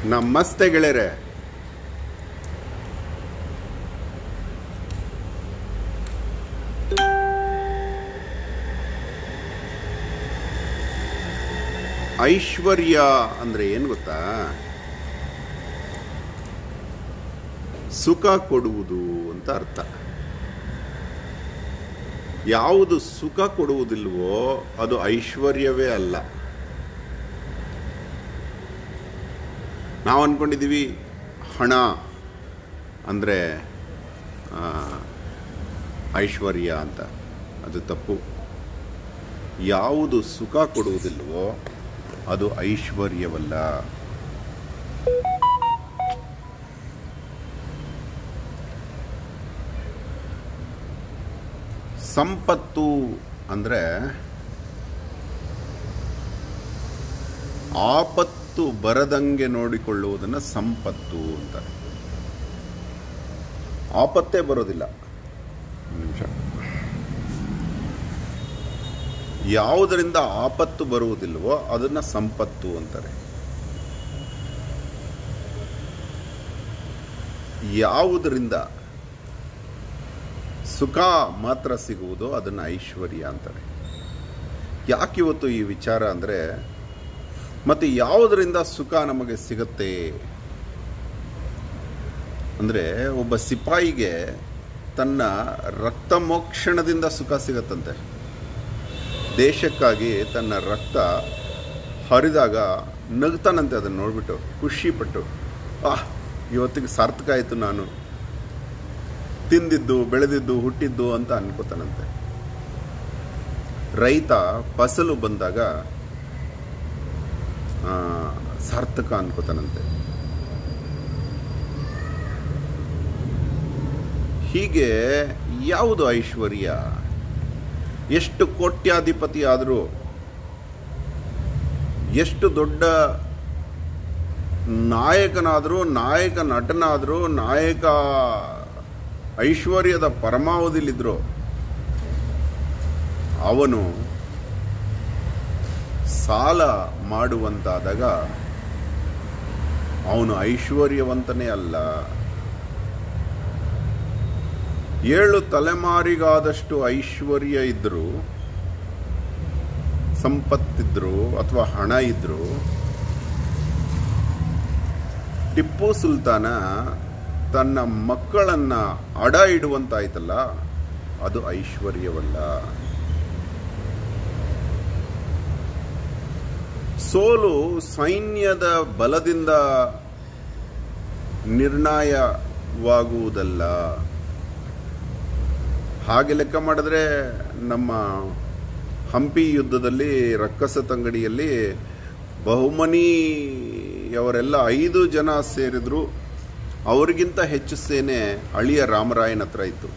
ನಮಸ್ತೆ ಗೆಳೆಯರೆ ಐಶ್ವರ್ಯ ಅಂದ್ರೆ ಏನು ಗೊತ್ತಾ ಸುಖ ಕೊಡುವುದು ಅಂತ ಅರ್ಥ ಯಾವುದು ಸುಖ ಕೊಡುವುದಿಲ್ವೋ ಅದು ಐಶ್ವರ್ಯವೇ ಅಲ್ಲ ನಾವು ಅಂದ್ಕೊಂಡಿದ್ದೀವಿ ಹಣ ಅಂದರೆ ಐಶ್ವರ್ಯ ಅಂತ ಅದು ತಪ್ಪು ಯಾವುದು ಸುಖ ಕೊಡುವುದಿಲ್ವೋ ಅದು ಐಶ್ವರ್ಯವಲ್ಲ ಸಂಪತ್ತು ಅಂದರೆ ಆಪತ್ತು ಬರದಂಗೆ ನೋಡಿಕೊಳ್ಳುವುದನ್ನು ಸಂಪತ್ತು ಅಂತಾರೆ ಆಪತ್ತೇ ಬರೋದಿಲ್ಲ ಒಂದ್ ನಿಮಿಷ ಯಾವುದರಿಂದ ಆಪತ್ತು ಬರುವುದಿಲ್ವೋ ಅದನ್ನ ಸಂಪತ್ತು ಅಂತಾರೆ ಯಾವುದರಿಂದ ಸುಖ ಮಾತ್ರ ಸಿಗುವುದೋ ಅದನ್ನು ಐಶ್ವರ್ಯ ಅಂತಾರೆ ಯಾಕಿವತ್ತು ಈ ವಿಚಾರ ಅಂದರೆ ಮತ್ತು ಯಾವುದರಿಂದ ಸುಖ ನಮಗೆ ಸಿಗುತ್ತೆ ಅಂದರೆ ಒಬ್ಬ ಸಿಪಾಯಿಗೆ ತನ್ನ ರಕ್ತ ಮೋಕ್ಷಣದಿಂದ ಸುಖ ಸಿಗತ್ತಂತೆ ದೇಶಕ್ಕಾಗಿ ತನ್ನ ರಕ್ತ ಹರಿದಾಗ ನಗ್ತಾನಂತೆ ಅದನ್ನು ನೋಡ್ಬಿಟ್ಟು ಖುಷಿಪಟ್ಟು ಆಹ್ ಇವತ್ತಿಗೆ ಸಾರ್ಥಕ ಆಯಿತು ನಾನು ತಿಂದಿದ್ದು ಬೆಳೆದಿದ್ದು ಹುಟ್ಟಿದ್ದು ಅಂತ ಅನ್ಕೋತಾನಂತೆ ರೈತ ಫಸಲು ಬಂದಾಗ ಆ, ಸಾರ್ಥಕ ಅನ್ಕೋತಾನಂತೆ ಹೀಗೆ ಯಾವುದು ಐಶ್ವರ್ಯ ಎಷ್ಟು ಕೋಟ್ಯಾಧಿಪತಿ ಆದರೂ ಎಷ್ಟು ದೊಡ್ಡ ನಾಯಕನಾದರೂ ನಾಯಕ ನಟನಾದರೂ ನಾಯಕ ಐಶ್ವರ್ಯದ ಪರಮಾವಧಿಲಿದ್ರು ಅವನು ಸಾಲ ಮಾಡುವಂತಾದಾಗ ಅವನು ಐಶ್ವರ್ಯವಂತನೇ ಅಲ್ಲ ಏಳು ತಲೆಮಾರಿಗಾದಷ್ಟು ಐಶ್ವರ್ಯ ಇದ್ದರೂ ಸಂಪತ್ತಿದ್ರು ಅಥವಾ ಹಣ ಇದ್ರು ಟಿಪ್ಪು ಸುಲ್ತಾನ ತನ್ನ ಮಕ್ಕಳನ್ನ ಅಡ ಇಡುವಂತಾಯ್ತಲ್ಲ ಅದು ಐಶ್ವರ್ಯವಲ್ಲ ಸೋಲು ಸೈನ್ಯದ ಬಲದಿಂದ ನಿರ್ಣಯವಾಗುವುದಲ್ಲ ಹಾಗೆ ಲೆಕ್ಕ ಮಾಡಿದ್ರೆ ನಮ್ಮ ಹಂಪಿ ಯುದ್ಧದಲ್ಲಿ ರಕ್ಕಸ ತಂಗಡಿಯಲ್ಲಿ ಬಹುಮನಿಯವರೆಲ್ಲ ಐದು ಜನ ಸೇರಿದ್ರು ಅವರಿಗಿಂತ ಹೆಚ್ಚು ಸೇನೆ ಅಳಿಯ ರಾಮರಾಯನ ಹತ್ರ ಇತ್ತು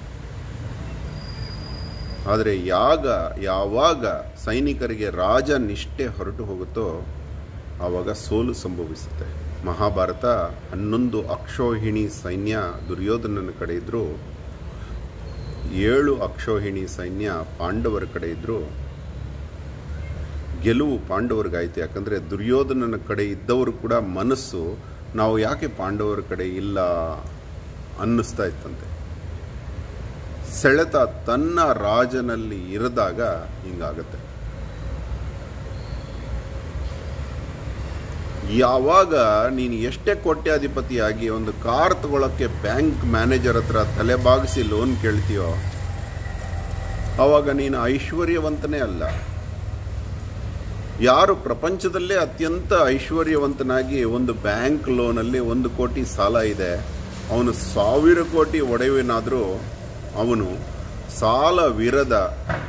ಆದರೆ ಯಾಗ ಯಾವಾಗ ಸೈನಿಕರಿಗೆ ರಾಜ ನಿಷ್ಠೆ ಹೊರಟು ಹೋಗುತ್ತೋ ಆವಾಗ ಸೋಲು ಸಂಭವಿಸುತ್ತೆ ಮಹಾಭಾರತ ಹನ್ನೊಂದು ಅಕ್ಷೋಹಿಣಿ ಸೈನ್ಯ ದುರ್ಯೋಧನನ ಕಡೆ ಇದ್ದರು ಏಳು ಅಕ್ಷೋಹಿಣಿ ಸೈನ್ಯ ಪಾಂಡವರ ಕಡೆ ಇದ್ದರು ಗೆಲುವು ಪಾಂಡವರಿಗಾಯಿತು ಯಾಕಂದರೆ ದುರ್ಯೋಧನನ ಕಡೆ ಇದ್ದವರು ಕೂಡ ಮನಸ್ಸು ನಾವು ಯಾಕೆ ಪಾಂಡವರ ಕಡೆ ಇಲ್ಲ ಅನ್ನಿಸ್ತಾ ಇತ್ತಂತೆ ಸೆಳೆತ ತನ್ನ ರಾಜನಲ್ಲಿ ಇರಿದಾಗ ಹಿಂಗಾಗತ್ತೆ ಯಾವಾಗ ನೀನು ಎಷ್ಟೇ ಕೋಟ್ಯಾಧಿಪತಿಯಾಗಿ ಒಂದು ಕಾರ್ ತಗೊಳಕ್ಕೆ ಬ್ಯಾಂಕ್ ಮ್ಯಾನೇಜರ್ ಹತ್ರ ತಲೆಬಾಗಿಸಿ ಲೋನ್ ಕೇಳ್ತೀಯೋ ಆವಾಗ ನೀನು ಐಶ್ವರ್ಯವಂತನೇ ಅಲ್ಲ ಯಾರು ಪ್ರಪಂಚದಲ್ಲೇ ಅತ್ಯಂತ ಐಶ್ವರ್ಯವಂತನಾಗಿ ಒಂದು ಬ್ಯಾಂಕ್ ಲೋನಲ್ಲಿ ಒಂದು ಕೋಟಿ ಸಾಲ ಇದೆ ಅವನು ಸಾವಿರ ಕೋಟಿ ಒಡೆಯುವನಾದರೂ ಅವನು ಸಾಲವಿರದ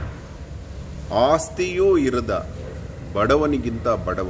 ಆಸ್ತಿಯೂ ಇರದ ಬಡವನಿಗಿಂತ ಬಡವ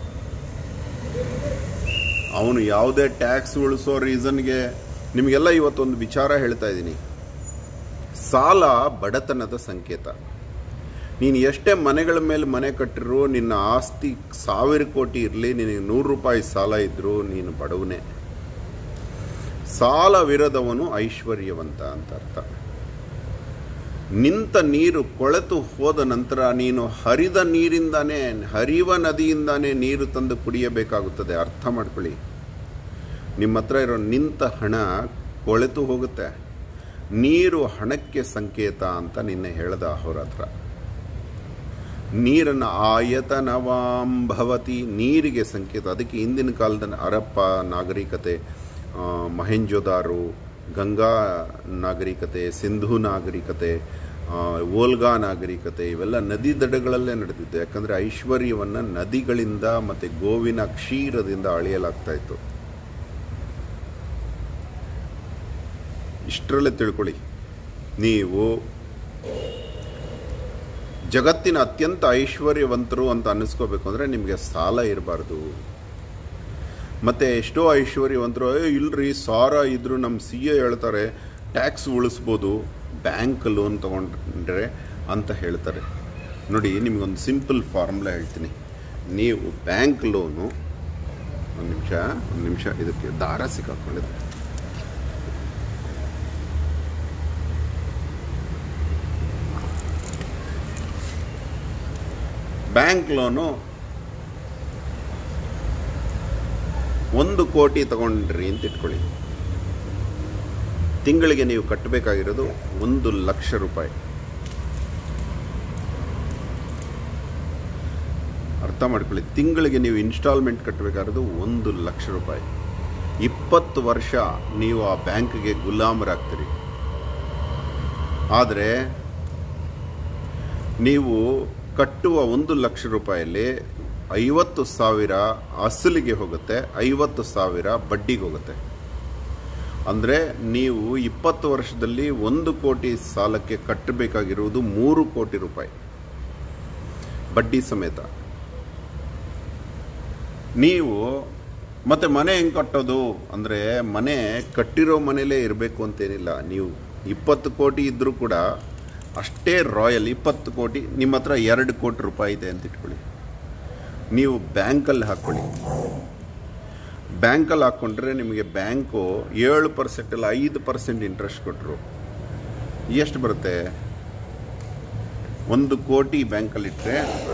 ಅವನು ಯಾವುದೇ ಟ್ಯಾಕ್ಸ್ ಉಳಿಸೋ ರೀಸನ್ಗೆ ನಿಮಗೆಲ್ಲ ಇವತ್ತೊಂದು ವಿಚಾರ ಹೇಳ್ತಾ ಇದ್ದೀನಿ ಸಾಲ ಬಡತನದ ಸಂಕೇತ ನೀನು ಎಷ್ಟೇ ಮನೆಗಳ ಮೇಲೆ ಮನೆ ಕಟ್ಟಿರು ನಿನ್ನ ಆಸ್ತಿ ಸಾವಿರ ಕೋಟಿ ಇರಲಿ ನಿನಗೆ ನೂರು ರೂಪಾಯಿ ಸಾಲ ಇದ್ದರೂ ನೀನು ಬಡವನೇ ಸಾಲವಿರದವನು ಐಶ್ವರ್ಯವಂತ ಅಂತ ಅರ್ಥ ನಿಂತ ನೀರು ಕೊಳೆತು ಹೋದ ನಂತರ ನೀನು ಹರಿದ ನೀರಿಂದಾನೇ ಹರಿಯುವ ನದಿಯಿಂದಾನೇ ನೀರು ತಂದು ಕುಡಿಯಬೇಕಾಗುತ್ತದೆ ಅರ್ಥ ಮಾಡ್ಕೊಳ್ಳಿ ನಿಮ್ಮ ಹತ್ರ ಇರೋ ನಿಂತ ಹಣ ಕೊಳೆತು ಹೋಗುತ್ತೆ ನೀರು ಹಣಕ್ಕೆ ಸಂಕೇತ ಅಂತ ನಿನ್ನೆ ಹೇಳ್ದ ಅಹೋರಾತ್ರ ನೀರನ್ನು ಆಯತನವಾಂ ಭವತಿ ನೀರಿಗೆ ಸಂಕೇತ ಅದಕ್ಕೆ ಹಿಂದಿನ ಕಾಲದ ಹರಪ್ಪ ನಾಗರಿಕತೆ ಆ, ಮೊಹೆಂಜೋದಾರೋ ಗಂಗಾ ನಾಗರಿಕತೆ ಸಿಂಧೂ ನಾಗರಿಕತೆ ಆ, ಓಲ್ಗಾ ನಾಗರಿಕತೆ ಇವೆಲ್ಲ ನದಿ ದಡಗಳಲ್ಲೇ ನಡೆದಿದ್ದು ಯಾಕಂದರೆ ಐಶ್ವರ್ಯವನ್ನು ನದಿಗಳಿಂದ ಮತ್ತು ಗೋವಿನ ಕ್ಷೀರದಿಂದ ಅಳೆಯಲಾಗ್ತಾ ಇತ್ತು ಇಷ್ಟರಲ್ಲೇ ತಿಳ್ಕೊಳ್ಳಿ ನೀವು ಜಗತ್ತಿನ ಅತ್ಯಂತ ಐಶ್ವರ್ಯವಂತರು ಅಂತ ಅನ್ನಿಸ್ಕೋಬೇಕು ಅಂದರೆ ನಿಮಗೆ ಸಾಲ ಇರಬಾರ್ದು ಮತ್ತು ಎಷ್ಟೋ ಐಶ್ವರ್ಯವಂತರು ಏ ಇಲ್ರಿ ಸಾರ ಇದ್ರು ನಮ್ಮ ಸಿ ಎ ಹೇಳ್ತಾರೆ ಟ್ಯಾಕ್ಸ್ ಉಳಿಸ್ಬೋದು ಬ್ಯಾಂಕ್ ಲೋನ್ ತೊಗೊಂಡ್ರೆ ಅಂತ ಹೇಳ್ತಾರೆ ನೋಡಿ ನಿಮಗೊಂದು ಸಿಂಪಲ್ ಫಾರ್ಮುಲಾ ಹೇಳ್ತೀನಿ ನೀವು ಬ್ಯಾಂಕ್ ಲೋನು ಒಂದು ನಿಮಿಷ ಒಂದು ನಿಮಿಷ ಇದಕ್ಕೆ ದಾರ ಸಿಕ್ಕಾಕೊಂಡಿದೆ ಬ್ಯಾಂಕ್ ಲೋನು ಒಂದು ಕೋಟಿ ತಗೊಂಡ್ರಿ ಅಂತ ಇಟ್ಕೊಳ್ಳಿ ತಿಂಗಳಿಗೆ ನೀವು ಕಟ್ಟಬೇಕಾಗಿರೋದು ಒಂದು ಲಕ್ಷ ರೂಪಾಯಿ ಅರ್ಥ ಮಾಡ್ಕೊಳ್ಳಿ ತಿಂಗಳಿಗೆ ನೀವು ಇನ್ಸ್ಟಾಲ್ಮೆಂಟ್ ಕಟ್ಟಬೇಕಾಗಿರೋದು ಒಂದು ಲಕ್ಷ ರೂಪಾಯಿ ಇಪ್ಪತ್ತು ವರ್ಷ ನೀವು ಆ ಬ್ಯಾಂಕ್ಗೆ ಗುಲಾಮರಾಗ್ತೀರಿ ಆದರೆ ನೀವು ಕಟ್ಟುವ ಒಂದು ಲಕ್ಷ ರೂಪಾಯಲ್ಲಿ ಐವತ್ತು ಸಾವಿರ ಅಸಲಿಗೆ ಹೋಗುತ್ತೆ ಐವತ್ತು ಸಾವಿರ ಬಡ್ಡಿಗೆ ಹೋಗುತ್ತೆ ಅಂದರೆ ನೀವು ಇಪ್ಪತ್ತು ವರ್ಷದಲ್ಲಿ ಒಂದು ಕೋಟಿ ಸಾಲಕ್ಕೆ ಕಟ್ಟಬೇಕಾಗಿರುವುದು ಮೂರು ಕೋಟಿ ರೂಪಾಯಿ ಬಡ್ಡಿ ಸಮೇತ ನೀವು ಮತ್ತೆ ಮನೆ ಹೆಂಗೆ ಕಟ್ಟೋದು ಅಂದರೆ ಮನೆ ಕಟ್ಟಿರೋ ಮನೇಲೇ ಇರಬೇಕು ಅಂತೇನಿಲ್ಲ ನೀವು ಇಪ್ಪತ್ತು ಕೋಟಿ ಇದ್ದರೂ ಕೂಡ ಅಷ್ಟೇ ರಾಯಲ್ ಇಪ್ಪತ್ತು ಕೋಟಿ ನಿಮ್ಮ ಹತ್ರ ಎರಡು ಕೋಟಿ ರೂಪಾಯಿ ಇದೆ ಅಂತ ಇಟ್ಕೊಳ್ಳಿ ನೀವು ಬ್ಯಾಂಕಲ್ಲಿ ಹಾಕ್ಕೊಳ್ಳಿ ಬ್ಯಾಂಕಲ್ಲಿ ಹಾಕ್ಕೊಂಡ್ರೆ ನಿಮಗೆ ಬ್ಯಾಂಕು ಏಳು ಪರ್ಸೆಂಟಲ್ಲಿ ಐದು ಪರ್ಸೆಂಟ್ ಇಂಟ್ರೆಸ್ಟ್ ಕೊಟ್ಟರು ಎಷ್ಟು ಬರುತ್ತೆ ಒಂದು ಕೋಟಿ ಬ್ಯಾಂಕಲ್ಲಿಟ್ಟರೆ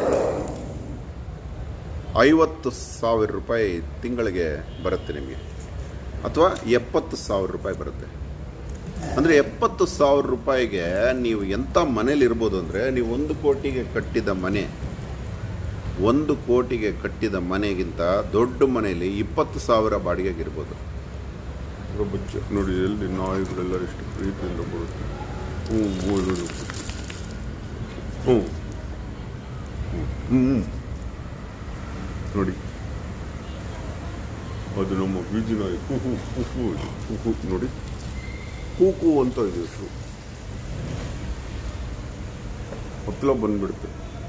ಐವತ್ತು ಸಾವಿರ ರೂಪಾಯಿ ತಿಂಗಳಿಗೆ ಬರುತ್ತೆ ನಿಮಗೆ ಅಥವಾ ಎಪ್ಪತ್ತು ಸಾವಿರ ರೂಪಾಯಿ ಬರುತ್ತೆ ಅಂದರೆ ಎಪ್ಪತ್ತು ಸಾವಿರ ರೂಪಾಯಿಗೆ ನೀವು ಎಂಥ ಮನೇಲಿ ಇರ್ಬೋದು ಅಂದರೆ ನೀವು ಒಂದು ಕೋಟಿಗೆ ಕಟ್ಟಿದ ಮನೆ ಒಂದು ಕೋಟಿಗೆ ಕಟ್ಟಿದ ಮನೆಗಿಂತ ದೊಡ್ಡ ಮನೆಯಲ್ಲಿ ಇಪ್ಪತ್ತು ಸಾವಿರ ಬಾಡಿಗೆಗಿರ್ಬೋದು ಬಚ್ಚ ನೋಡಿ ಎಲ್ಲಿ ನಾಯಿಗಳೆಲ್ಲ ಎಷ್ಟು ಪ್ರೀತಿಯಿಂದ ಬರುತ್ತೆ ಹ್ಞೂ ಹ್ಞೂ ನೋಡಿ. ಹ್ಞೂ ಹ್ಞೂ ಹ್ಞೂ ನೋಡಿ ಅದು ನಮ್ಮ ಬೀಜಿ ನಾಯಿ ಕುಹು ಕುಹು ಇದು. ಕುಹು ನೋಡಿ ಕೂಕು ಅಂತ ಇದೆ ಹೆಸರು ಹತ್ತಲ ಬಂದ್ಬಿಡುತ್ತೆ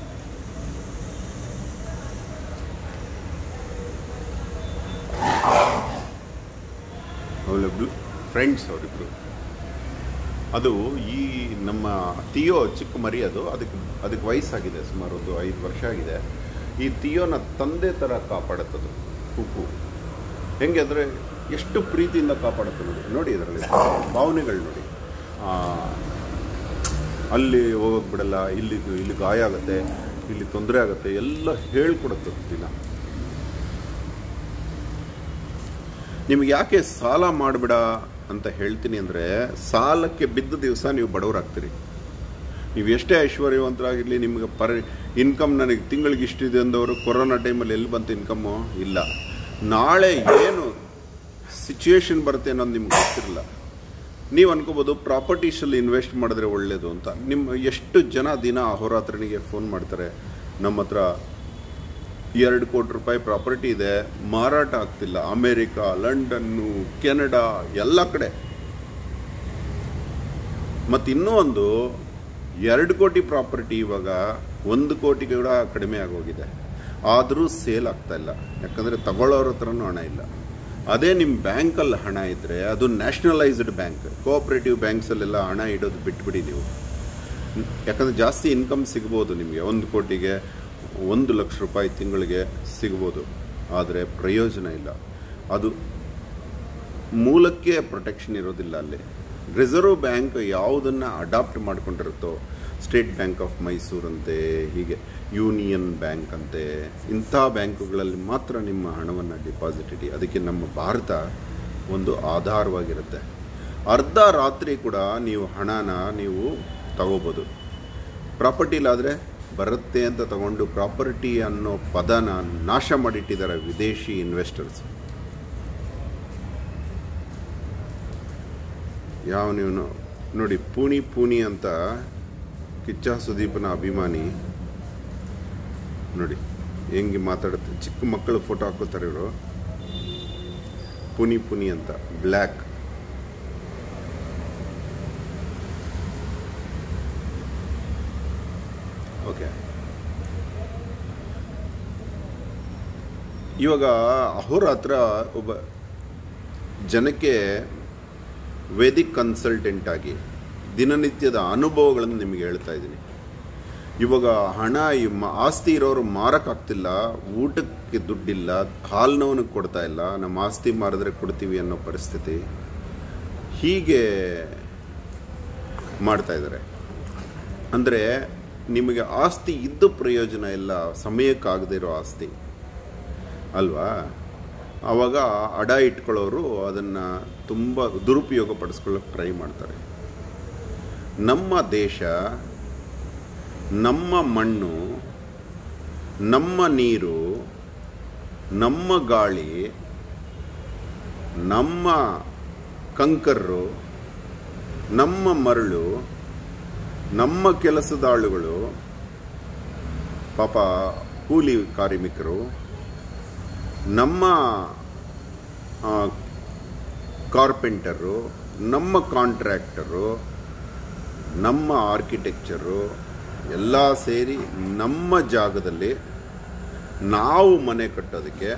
ಅವಳಿಬ್ರು ಫ್ರೆಂಡ್ಸ್ ಅವರಿಬ್ರು ಅದು ಈ ನಮ್ಮ ತಿಯೋ ಚಿಕ್ಕ ಮರಿ ಅದು ಅದಕ್ಕೆ ಅದಕ್ಕೆ ವಯಸ್ಸಾಗಿದೆ ಸುಮಾರು ಒಂದು ಐದು ವರ್ಷ ಆಗಿದೆ ಈ ತಿಯೋನ ತಂದೆ ಥರ ಕಾಪಾಡುತ್ತದು ಕುಕ್ಕು ಹೆಂಗೆ ಅಂದರೆ ಎಷ್ಟು ಪ್ರೀತಿಯಿಂದ ಕಾಪಾಡುತ್ತೆ ನೋಡಿ ನೋಡಿ ಇದರಲ್ಲಿ ಭಾವನೆಗಳು ನೋಡಿ ಆ, ಅಲ್ಲಿ ಹೋಗೋಕೆ ಬಿಡಲ್ಲ ಇಲ್ಲಿ ಇಲ್ಲಿ ಗಾಯ ಆಗುತ್ತೆ ಇಲ್ಲಿ ತೊಂದರೆ ಆಗುತ್ತೆ ಎಲ್ಲ ಹೇಳ್ಕೊಡುತ್ತೆ ದಿನ ನಿಮ್ಗೆ ಯಾಕೆ ಸಾಲ ಮಾಡಬೇಡ ಅಂತ ಹೇಳ್ತೀನಿ ಅಂದರೆ ಸಾಲಕ್ಕೆ ಬಿದ್ದ ದಿವಸ ನೀವು ಬಡವರಾಗ್ತೀರಿ ನೀವು ಎಷ್ಟೇ ಐಶ್ವರ್ಯವಂತರಾಗಿರಲಿ ನಿಮ್ಗೆ ಪರ್ ಇನ್ಕಮ್ ನನಗೆ ತಿಂಗಳಿಗೆ ಇಷ್ಟಿದೆ ಅಂದವರು ಕೊರೋನಾ ಟೈಮಲ್ಲಿ ಎಲ್ಲಿ ಬಂತು ಇನ್ಕಮ್ಮು ಇಲ್ಲ ನಾಳೆ ಏನು ಸಿಚುವೇಶನ್ ಬರುತ್ತೆ ಅನ್ನೋದು ನಿಮ್ಗೆ ಗೊತ್ತಿರಲ್ಲ ನೀವು ಅನ್ಕೋಬೋದು ಪ್ರಾಪರ್ಟೀಸಲ್ಲಿ ಇನ್ವೆಸ್ಟ್ ಮಾಡಿದ್ರೆ ಒಳ್ಳೆಯದು ಅಂತ ನಿಮ್ಮ ಎಷ್ಟು ಜನ ದಿನ ಅಹೋರಾತ್ರನಿಗೆ ಫೋನ್ ಮಾಡ್ತಾರೆ ನಮ್ಮ ಹತ್ರ ಎರಡು ಕೋಟಿ ರೂಪಾಯಿ ಪ್ರಾಪರ್ಟಿ ಇದೆ ಮಾರಾಟ ಆಗ್ತಿಲ್ಲ ಅಮೇರಿಕಾ ಲಂಡನ್ನು ಕೆನಡಾ ಎಲ್ಲ ಕಡೆ ಮತ್ತು ಇನ್ನೂ ಒಂದು ಎರಡು ಕೋಟಿ ಪ್ರಾಪರ್ಟಿ ಇವಾಗ ಒಂದು ಕೋಟಿ ಕೂಡ ಕಡಿಮೆ ಆಗೋಗಿದೆ ಆದರೂ ಸೇಲ್ ಆಗ್ತಾ ಇಲ್ಲ ಯಾಕಂದರೆ ತಗೊಳ್ಳೋರ ಹತ್ರನೂ ಹಣ ಇಲ್ಲ ಅದೇ ನಿಮ್ಮ ಬ್ಯಾಂಕಲ್ಲಿ ಹಣ ಇದ್ದರೆ ಅದು ನ್ಯಾಷನಲೈಸ್ಡ್ ಬ್ಯಾಂಕ್ ಕೋಆಪರೇಟಿವ್ ಬ್ಯಾಂಕ್ಸಲ್ಲೆಲ್ಲ ಹಣ ಇಡೋದು ಬಿಟ್ಬಿಡಿ ನೀವು ಯಾಕಂದರೆ ಜಾಸ್ತಿ ಇನ್ಕಮ್ ಸಿಗ್ಬೋದು ನಿಮಗೆ ಒಂದು ಕೋಟಿಗೆ ಒಂದು ಲಕ್ಷ ರೂಪಾಯಿ ತಿಂಗಳಿಗೆ ಸಿಗ್ಬೋದು ಆದರೆ ಪ್ರಯೋಜನ ಇಲ್ಲ ಅದು ಮೂಲಕ್ಕೆ ಪ್ರೊಟೆಕ್ಷನ್ ಇರೋದಿಲ್ಲ ಅಲ್ಲಿ ರಿಸರ್ವ್ ಬ್ಯಾಂಕ್ ಯಾವುದನ್ನು ಅಡಾಪ್ಟ್ ಮಾಡ್ಕೊಂಡಿರುತ್ತೋ ಸ್ಟೇಟ್ ಬ್ಯಾಂಕ್ ಆಫ್ ಮೈಸೂರು ಅಂತೆ ಹೀಗೆ ಯೂನಿಯನ್ ಬ್ಯಾಂಕ್ ಅಂತೆ ಇಂಥ ಬ್ಯಾಂಕುಗಳಲ್ಲಿ ಮಾತ್ರ ನಿಮ್ಮ ಹಣವನ್ನು ಡಿಪಾಸಿಟ್ ಇಡಿ ಅದಕ್ಕೆ ನಮ್ಮ ಭಾರತ ಒಂದು ಆಧಾರವಾಗಿರುತ್ತೆ ಅರ್ಧ ರಾತ್ರಿ ಕೂಡ ನೀವು ಹಣನ ನೀವು ತಗೋಬೋದು ಪ್ರಾಪರ್ಟಿಲಾದರೆ ಬರುತ್ತೆ ಅಂತ ತಗೊಂಡು ಪ್ರಾಪರ್ಟಿ ಅನ್ನೋ ಪದನ ನಾಶ ಮಾಡಿಟ್ಟಿದ್ದಾರೆ ವಿದೇಶಿ ಇನ್ವೆಸ್ಟರ್ಸ್ ಯಾವ ನೀವು ನೋಡಿ ಪೂಣಿ ಪೂಣಿ ಅಂತ ಕಿಚ್ಚ ಸುದೀಪನ ಅಭಿಮಾನಿ ನೋಡಿ ಹೆಂಗೆ ಮಾತಾಡುತ್ತೆ ಚಿಕ್ಕ ಮಕ್ಕಳು ಫೋಟೋ ಹಾಕೋತಾರೆ ಇವರು ಪುನಿ ಪುನಿ ಅಂತ ಬ್ಲ್ಯಾಕ್ ಓಕೆ ಇವಾಗ ಅಹೋರಾತ್ರ ಒಬ್ಬ ಜನಕ್ಕೆ ವೇದಿಕ್ ಕನ್ಸಲ್ಟೆಂಟ್ ಆಗಿ ದಿನನಿತ್ಯದ ಅನುಭವಗಳನ್ನು ನಿಮಗೆ ಹೇಳ್ತಾ ಇದ್ದೀನಿ ಇವಾಗ ಹಣ ಈ ಮ- ಆಸ್ತಿ ಇರೋರು ಮಾರಕ್ಕಾಗ್ತಿಲ್ಲ ಊಟಕ್ಕೆ ದುಡ್ಡಿಲ್ಲ ಹಾಲ್ನವನಿಗೆ ಕೊಡ್ತಾ ಇಲ್ಲ ನಮ್ಮ ಆಸ್ತಿ ಮಾರಿದ್ರೆ ಕೊಡ್ತೀವಿ ಅನ್ನೋ ಪರಿಸ್ಥಿತಿ ಹೀಗೆ ಮಾಡ್ತಾ ಇದ್ದಾರೆ ಅಂದರೆ ನಿಮಗೆ ಆಸ್ತಿ ಇದ್ದು ಪ್ರಯೋಜನ ಇಲ್ಲ ಸಮಯಕ್ಕಾಗದೇ ಇರೋ ಆಸ್ತಿ ಅಲ್ವಾ ಆವಾಗ ಅಡ ಇಟ್ಕೊಳ್ಳೋರು ಅದನ್ನು ತುಂಬ ದುರುಪಯೋಗ ಪಡಿಸ್ಕೊಳ್ಳೋಕೆ ಟ್ರೈ ಮಾಡ್ತಾರೆ ನಮ್ಮ ದೇಶ ನಮ್ಮ ಮಣ್ಣು ನಮ್ಮ ನೀರು ನಮ್ಮ ಗಾಳಿ ನಮ್ಮ ಕಂಕರ್ರು ನಮ್ಮ ಮರಳು ನಮ್ಮ ಕೆಲಸದಾಳುಗಳು ಪಾಪ ಕೂಲಿ ಕಾರ್ಮಿಕರು ನಮ್ಮ ಆ, ಕಾರ್ಪೆಂಟರು ನಮ್ಮ ಕಾಂಟ್ರಾಕ್ಟರು ನಮ್ಮ ಆರ್ಕಿಟೆಕ್ಚರು ಎಲ್ಲ ಸೇರಿ ನಮ್ಮ ಜಾಗದಲ್ಲಿ ನಾವು ಮನೆ ಕಟ್ಟೋದಕ್ಕೆ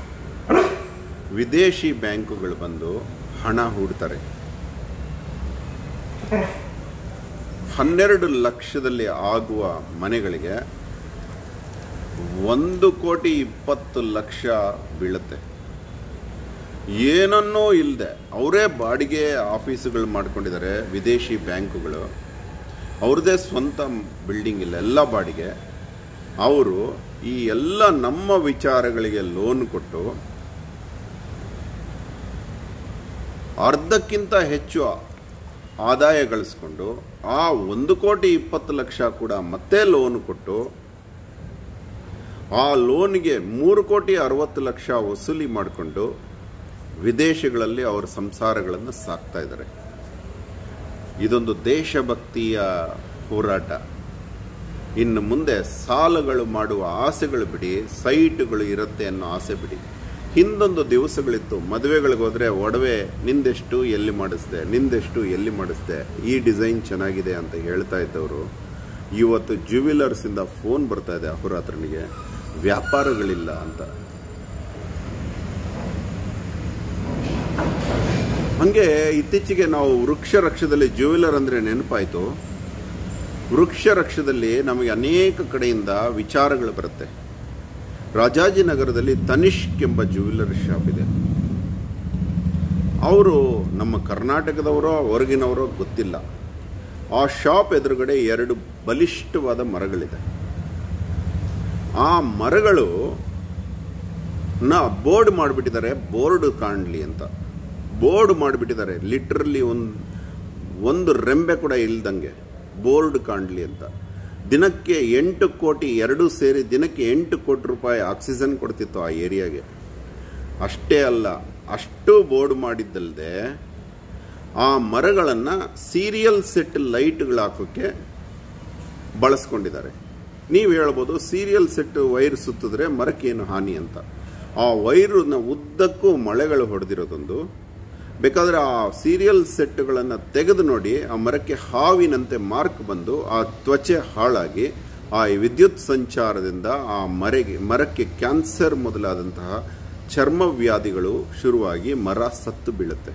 ವಿದೇಶಿ ಬ್ಯಾಂಕುಗಳು ಬಂದು ಹಣ ಹೂಡ್ತಾರೆ ಹನ್ನೆರಡು ಲಕ್ಷದಲ್ಲಿ ಆಗುವ ಮನೆಗಳಿಗೆ ಒಂದು ಕೋಟಿ ಇಪ್ಪತ್ತು ಲಕ್ಷ ಬೀಳುತ್ತೆ ಏನನ್ನೂ ಇಲ್ಲದೆ ಅವರೇ ಬಾಡಿಗೆ ಆಫೀಸುಗಳು ಮಾಡ್ಕೊಂಡಿದ್ದಾರೆ ವಿದೇಶಿ ಬ್ಯಾಂಕುಗಳು ಅವ್ರದ್ದೇ ಸ್ವಂತ ಬಿಲ್ಡಿಂಗ್ ಇಲ್ಲ ಎಲ್ಲ ಬಾಡಿಗೆ ಅವರು ಈ ಎಲ್ಲ ನಮ್ಮ ವಿಚಾರಗಳಿಗೆ ಲೋನ್ ಕೊಟ್ಟು ಅರ್ಧಕ್ಕಿಂತ ಹೆಚ್ಚು ಆದಾಯ ಗಳಿಸ್ಕೊಂಡು ಆ ಒಂದು ಕೋಟಿ ಇಪ್ಪತ್ತು ಲಕ್ಷ ಕೂಡ ಮತ್ತೆ ಲೋನ್ ಕೊಟ್ಟು ಆ ಲೋನ್ಗೆ ಮೂರು ಕೋಟಿ ಅರವತ್ತು ಲಕ್ಷ ವಸೂಲಿ ಮಾಡಿಕೊಂಡು ವಿದೇಶಗಳಲ್ಲಿ ಅವರ ಸಂಸಾರಗಳನ್ನು ಸಾಕ್ತಾ ಇದ್ದಾರೆ ಇದೊಂದು ದೇಶಭಕ್ತಿಯ ಹೋರಾಟ ಇನ್ನು ಮುಂದೆ ಸಾಲಗಳು ಮಾಡುವ ಆಸೆಗಳು ಬಿಡಿ ಸೈಟ್ಗಳು ಇರುತ್ತೆ ಅನ್ನೋ ಆಸೆ ಬಿಡಿ ಹಿಂದೊಂದು ದಿವಸಗಳಿತ್ತು ಮದುವೆಗಳಿಗೆ ಹೋದರೆ ಒಡವೆ ನಿಂದೆಷ್ಟು ಎಲ್ಲಿ ಮಾಡಿಸ್ದೆ ನಿಂದೆಷ್ಟು ಎಲ್ಲಿ ಮಾಡಿಸ್ದೆ ಈ ಡಿಸೈನ್ ಚೆನ್ನಾಗಿದೆ ಅಂತ ಹೇಳ್ತಾ ಇದ್ದವರು ಇವತ್ತು ಜ್ಯುವೆಲರ್ಸಿಂದ ಫೋನ್ ಬರ್ತಾ ಇದೆ ಅಹೋರಾತ್ರನಿಗೆ ವ್ಯಾಪಾರಗಳಿಲ್ಲ ಅಂತ ಹಂಗೆ ಇತ್ತೀಚೆಗೆ ನಾವು ವೃಕ್ಷ ರಕ್ಷದಲ್ಲಿ ಜ್ಯುವೆಲರ್ ಅಂದರೆ ನೆನಪಾಯಿತು ವೃಕ್ಷ ರಕ್ಷದಲ್ಲಿ ನಮಗೆ ಅನೇಕ ಕಡೆಯಿಂದ ವಿಚಾರಗಳು ಬರುತ್ತೆ ರಾಜಾಜಿನಗರದಲ್ಲಿ ತನಿಷ್ಕ್ ಎಂಬ ಜ್ಯುವೆಲರಿ ಶಾಪ್ ಇದೆ ಅವರು ನಮ್ಮ ಕರ್ನಾಟಕದವರೋ ಹೊರಗಿನವರೋ ಗೊತ್ತಿಲ್ಲ ಆ ಶಾಪ್ ಎದುರುಗಡೆ ಎರಡು ಬಲಿಷ್ಠವಾದ ಮರಗಳಿದೆ ಆ ಮರಗಳು ನ ಬೋರ್ಡ್ ಮಾಡಿಬಿಟ್ಟಿದ್ದಾರೆ ಬೋರ್ಡ್ ಕಾಣಲಿ ಅಂತ ಬೋರ್ಡ್ ಮಾಡಿಬಿಟ್ಟಿದ್ದಾರೆ ಲಿಟ್ರಲಿ ಒಂದು ಒಂದು ರೆಂಬೆ ಕೂಡ ಇಲ್ದಂಗೆ ಬೋರ್ಡ್ ಕಾಣಲಿ ಅಂತ ದಿನಕ್ಕೆ ಎಂಟು ಕೋಟಿ ಎರಡು ಸೇರಿ ದಿನಕ್ಕೆ ಎಂಟು ಕೋಟಿ ರೂಪಾಯಿ ಆಕ್ಸಿಜನ್ ಕೊಡ್ತಿತ್ತು ಆ ಏರಿಯಾಗೆ ಅಷ್ಟೇ ಅಲ್ಲ ಅಷ್ಟು ಬೋರ್ಡ್ ಮಾಡಿದ್ದಲ್ಲದೆ ಆ ಮರಗಳನ್ನು ಸೀರಿಯಲ್ ಸೆಟ್ ಲೈಟ್ಗಳು ಹಾಕೋಕ್ಕೆ ಬಳಸ್ಕೊಂಡಿದ್ದಾರೆ ನೀವು ಹೇಳ್ಬೋದು ಸೀರಿಯಲ್ ಸೆಟ್ ವೈರ್ ಸುತ್ತಿದ್ರೆ ಮರಕ್ಕೇನು ಹಾನಿ ಅಂತ ಆ ವೈರನ್ನ ಉದ್ದಕ್ಕೂ ಮಳೆಗಳು ಹೊಡೆದಿರೋದೊಂದು ಬೇಕಾದರೆ ಆ ಸೀರಿಯಲ್ ಸೆಟ್ಗಳನ್ನು ತೆಗೆದು ನೋಡಿ ಆ ಮರಕ್ಕೆ ಹಾವಿನಂತೆ ಮಾರ್ಕ್ ಬಂದು ಆ ತ್ವಚೆ ಹಾಳಾಗಿ ಆ ವಿದ್ಯುತ್ ಸಂಚಾರದಿಂದ ಆ ಮರೆಗೆ ಮರಕ್ಕೆ ಕ್ಯಾನ್ಸರ್ ಮೊದಲಾದಂತಹ ಚರ್ಮ ವ್ಯಾಧಿಗಳು ಶುರುವಾಗಿ ಮರ ಸತ್ತು ಬೀಳುತ್ತೆ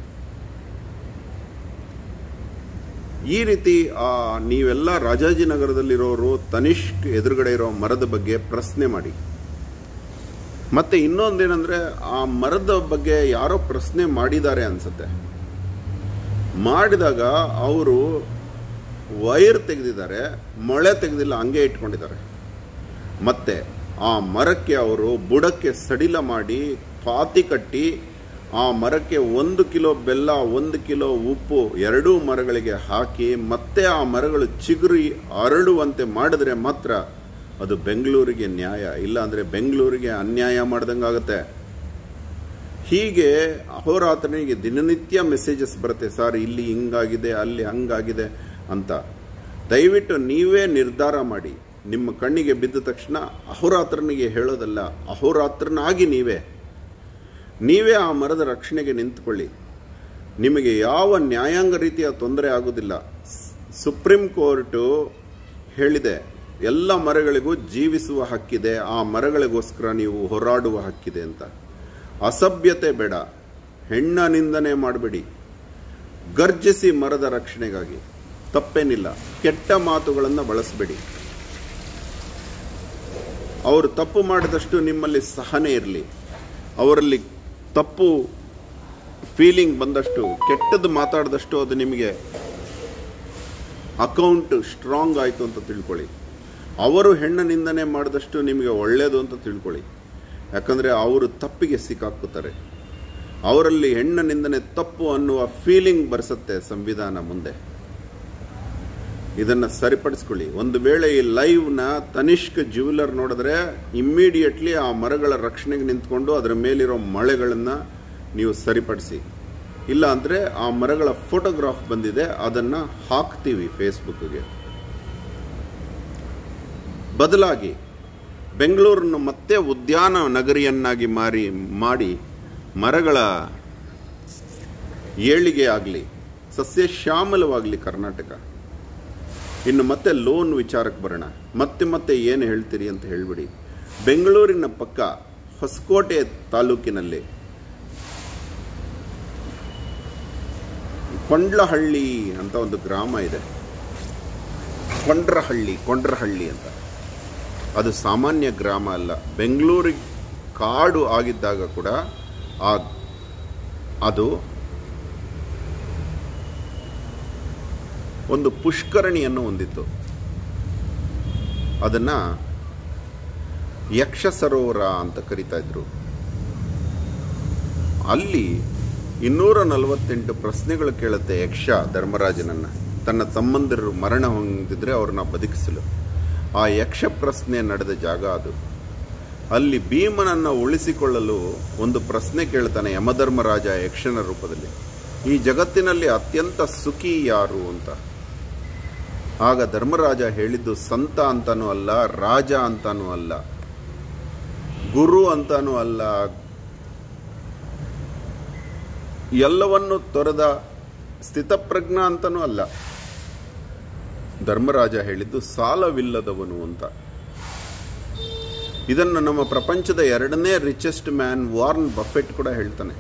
ಈ ರೀತಿ ಆ ನೀವೆಲ್ಲ ರಾಜಾಜಿನಗರದಲ್ಲಿರೋರು ತನಿಷ್ಕ್ ಎದುರುಗಡೆ ಇರೋ ಮರದ ಬಗ್ಗೆ ಪ್ರಶ್ನೆ ಮಾಡಿ ಮತ್ತೆ ಇನ್ನೊಂದೇನೆಂದ್ರೆ ಆ ಮರದ ಬಗ್ಗೆ ಯಾರೋ ಪ್ರಶ್ನೆ ಮಾಡಿದ್ದಾರೆ ಅನ್ಸುತ್ತೆ ಮಾಡಿದಾಗ ಅವರು ವೈರ್ ತೆಗೆದಿದ್ದಾರೆ ಮೊಳೆ ತೆಗೆದಿಲ್ಲ ಹಂಗೆ ಇಟ್ಕೊಂಡಿದ್ದಾರೆ ಮತ್ತೆ ಆ ಮರಕ್ಕೆ ಅವರು ಬುಡಕ್ಕೆ ಸಡಿಲ ಮಾಡಿ ಪಾತಿ ಕಟ್ಟಿ ಆ ಮರಕ್ಕೆ ಒಂದು ಕಿಲೋ ಬೆಲ್ಲ ಒಂದು ಕಿಲೋ ಉಪ್ಪು ಎರಡೂ ಮರಗಳಿಗೆ ಹಾಕಿ ಮತ್ತೆ ಆ ಮರಗಳು ಚಿಗುರಿ ಅರಳುವಂತೆ ಮಾಡಿದ್ರೆ ಮಾತ್ರ ಅದು ಬೆಂಗಳೂರಿಗೆ ನ್ಯಾಯ ಇಲ್ಲ ಅಂದರೆ ಬೆಂಗಳೂರಿಗೆ ಅನ್ಯಾಯ ಮಾಡ್ದಂಗಾಗತ್ತೆ ಹೀಗೆ ಅಹೋರಾತ್ರನಿಗೆ ದಿನನಿತ್ಯ ಮೆಸೇಜಸ್ ಬರುತ್ತೆ ಸರ್ ಇಲ್ಲಿ ಹಿಂಗಾಗಿದೆ ಅಲ್ಲಿ ಹಂಗಾಗಿದೆ ಅಂತ ದಯವಿಟ್ಟು ನೀವೇ ನಿರ್ಧಾರ ಮಾಡಿ ನಿಮ್ಮ ಕಣ್ಣಿಗೆ ಬಿದ್ದ ತಕ್ಷಣ ಅಹೋರಾತ್ರನಿಗೆ ಹೇಳೋದಲ್ಲ ಅಹೋರಾತ್ರನಾಗಿ ನೀವೇ ನೀವೇ ಆ ಮರದ ರಕ್ಷಣೆಗೆ ನಿಂತುಕೊಳ್ಳಿ ನಿಮಗೆ ಯಾವ ನ್ಯಾಯಾಂಗ ರೀತಿಯ ತೊಂದರೆ ಆಗೋದಿಲ್ಲ ಸುಪ್ರೀಂ ಕೋರ್ಟು ಹೇಳಿದೆ ಎಲ್ಲ ಮರಗಳಿಗೂ ಜೀವಿಸುವ ಹಕ್ಕಿದೆ ಆ ಮರಗಳಿಗೋಸ್ಕರ ನೀವು ಹೋರಾಡುವ ಹಕ್ಕಿದೆ ಅಂತ ಅಸಭ್ಯತೆ ಬೇಡ ಹೆಣ್ಣ ನಿಂದನೆ ಮಾಡಬೇಡಿ ಗರ್ಜಿಸಿ ಮರದ ರಕ್ಷಣೆಗಾಗಿ ತಪ್ಪೇನಿಲ್ಲ ಕೆಟ್ಟ ಮಾತುಗಳನ್ನು ಬಳಸಬೇಡಿ ಅವರು ತಪ್ಪು ಮಾಡಿದಷ್ಟು ನಿಮ್ಮಲ್ಲಿ ಸಹನೆ ಇರಲಿ ಅವರಲ್ಲಿ ತಪ್ಪು ಫೀಲಿಂಗ್ ಬಂದಷ್ಟು ಕೆಟ್ಟದ್ದು ಮಾತಾಡಿದಷ್ಟು ಅದು ನಿಮಗೆ ಅಕೌಂಟ್ ಸ್ಟ್ರಾಂಗ್ ಆಯಿತು ಅಂತ ತಿಳ್ಕೊಳ್ಳಿ ಅವರು ಹೆಣ್ಣು ನಿಂದನೆ ಮಾಡಿದಷ್ಟು ನಿಮಗೆ ಒಳ್ಳೆಯದು ಅಂತ ತಿಳ್ಕೊಳ್ಳಿ ಯಾಕಂದರೆ ಅವರು ತಪ್ಪಿಗೆ ಸಿಕ್ಕಾಕ್ಕೋತಾರೆ ಅವರಲ್ಲಿ ಹೆಣ್ಣು ನಿಂದನೆ ತಪ್ಪು ಅನ್ನುವ ಫೀಲಿಂಗ್ ಬರ್ಸತ್ತೆ ಸಂವಿಧಾನ ಮುಂದೆ ಇದನ್ನು ಸರಿಪಡಿಸ್ಕೊಳ್ಳಿ ಒಂದು ವೇಳೆ ಈ ಲೈವ್ನ ತನಿಷ್ಕ್ ಜ್ಯುವೆಲರ್ ನೋಡಿದ್ರೆ ಇಮ್ಮಿಡಿಯೇಟ್ಲಿ ಆ ಮರಗಳ ರಕ್ಷಣೆಗೆ ನಿಂತ್ಕೊಂಡು ಅದರ ಮೇಲಿರೋ ಮಳೆಗಳನ್ನು ನೀವು ಸರಿಪಡಿಸಿ ಇಲ್ಲ ಅಂದರೆ ಆ ಮರಗಳ ಫೋಟೋಗ್ರಾಫ್ ಬಂದಿದೆ ಅದನ್ನು ಹಾಕ್ತೀವಿ ಫೇಸ್ಬುಕ್ಗೆ ಬದಲಾಗಿ ಬೆಂಗಳೂರನ್ನು ಮತ್ತೆ ಉದ್ಯಾನ ನಗರಿಯನ್ನಾಗಿ ಮಾರಿ ಮಾಡಿ ಮರಗಳ ಏಳಿಗೆ ಆಗಲಿ ಸಸ್ಯ ಶ್ಯಾಮಲವಾಗಲಿ ಕರ್ನಾಟಕ ಇನ್ನು ಮತ್ತೆ ಲೋನ್ ವಿಚಾರಕ್ಕೆ ಬರೋಣ ಮತ್ತೆ ಮತ್ತೆ ಏನು ಹೇಳ್ತೀರಿ ಅಂತ ಹೇಳ್ಬಿಡಿ ಬೆಂಗಳೂರಿನ ಪಕ್ಕ ಹೊಸಕೋಟೆ ತಾಲೂಕಿನಲ್ಲಿ ಕೊಂಡ್ಲಹಳ್ಳಿ ಅಂತ ಒಂದು ಗ್ರಾಮ ಇದೆ ಕೊಂಡ್ರಹಳ್ಳಿ ಕೊಂಡ್ರಹಳ್ಳಿ ಅಂತ ಅದು ಸಾಮಾನ್ಯ ಗ್ರಾಮ ಅಲ್ಲ ಬೆಂಗಳೂರಿಗೆ ಕಾಡು ಆಗಿದ್ದಾಗ ಕೂಡ ಆ ಅದು ಒಂದು ಪುಷ್ಕರಣಿಯನ್ನು ಹೊಂದಿತ್ತು ಅದನ್ನು ಯಕ್ಷ ಸರೋವರ ಅಂತ ಕರಿತಾ ಇದ್ರು ಅಲ್ಲಿ ಇನ್ನೂರ ನಲವತ್ತೆಂಟು ಪ್ರಶ್ನೆಗಳು ಕೇಳುತ್ತೆ ಯಕ್ಷ ಧರ್ಮರಾಜನನ್ನ ತನ್ನ ತಮ್ಮಂದಿರು ಮರಣ ಹೊಂದಿದ್ರೆ ಅವ್ರನ್ನ ಬದುಕಿಸಲು ಆ ಯಕ್ಷ ಪ್ರಶ್ನೆ ನಡೆದ ಜಾಗ ಅದು ಅಲ್ಲಿ ಭೀಮನನ್ನು ಉಳಿಸಿಕೊಳ್ಳಲು ಒಂದು ಪ್ರಶ್ನೆ ಕೇಳ್ತಾನೆ ಯಮಧರ್ಮರಾಜ ಯಕ್ಷನ ರೂಪದಲ್ಲಿ ಈ ಜಗತ್ತಿನಲ್ಲಿ ಅತ್ಯಂತ ಸುಖಿ ಯಾರು ಅಂತ ಆಗ ಧರ್ಮರಾಜ ಹೇಳಿದ್ದು ಸಂತ ಅಂತಾನೂ ಅಲ್ಲ ರಾಜ ಅಂತಾನೂ ಅಲ್ಲ ಗುರು ಅಂತಾನೂ ಅಲ್ಲ ಎಲ್ಲವನ್ನು ತೊರೆದ ಸ್ಥಿತಪ್ರಜ್ಞ ಅಂತನೂ ಅಲ್ಲ ಧರ್ಮರಾಜ ಹೇಳಿದ್ದು ಸಾಲವಿಲ್ಲದವನು ಅಂತ ಇದನ್ನು ನಮ್ಮ ಪ್ರಪಂಚದ ಎರಡನೇ ರಿಚೆಸ್ಟ್ ಮ್ಯಾನ್ ವಾರ್ನ್ ಬಫೆಟ್ ಕೂಡ ಹೇಳ್ತಾನೆ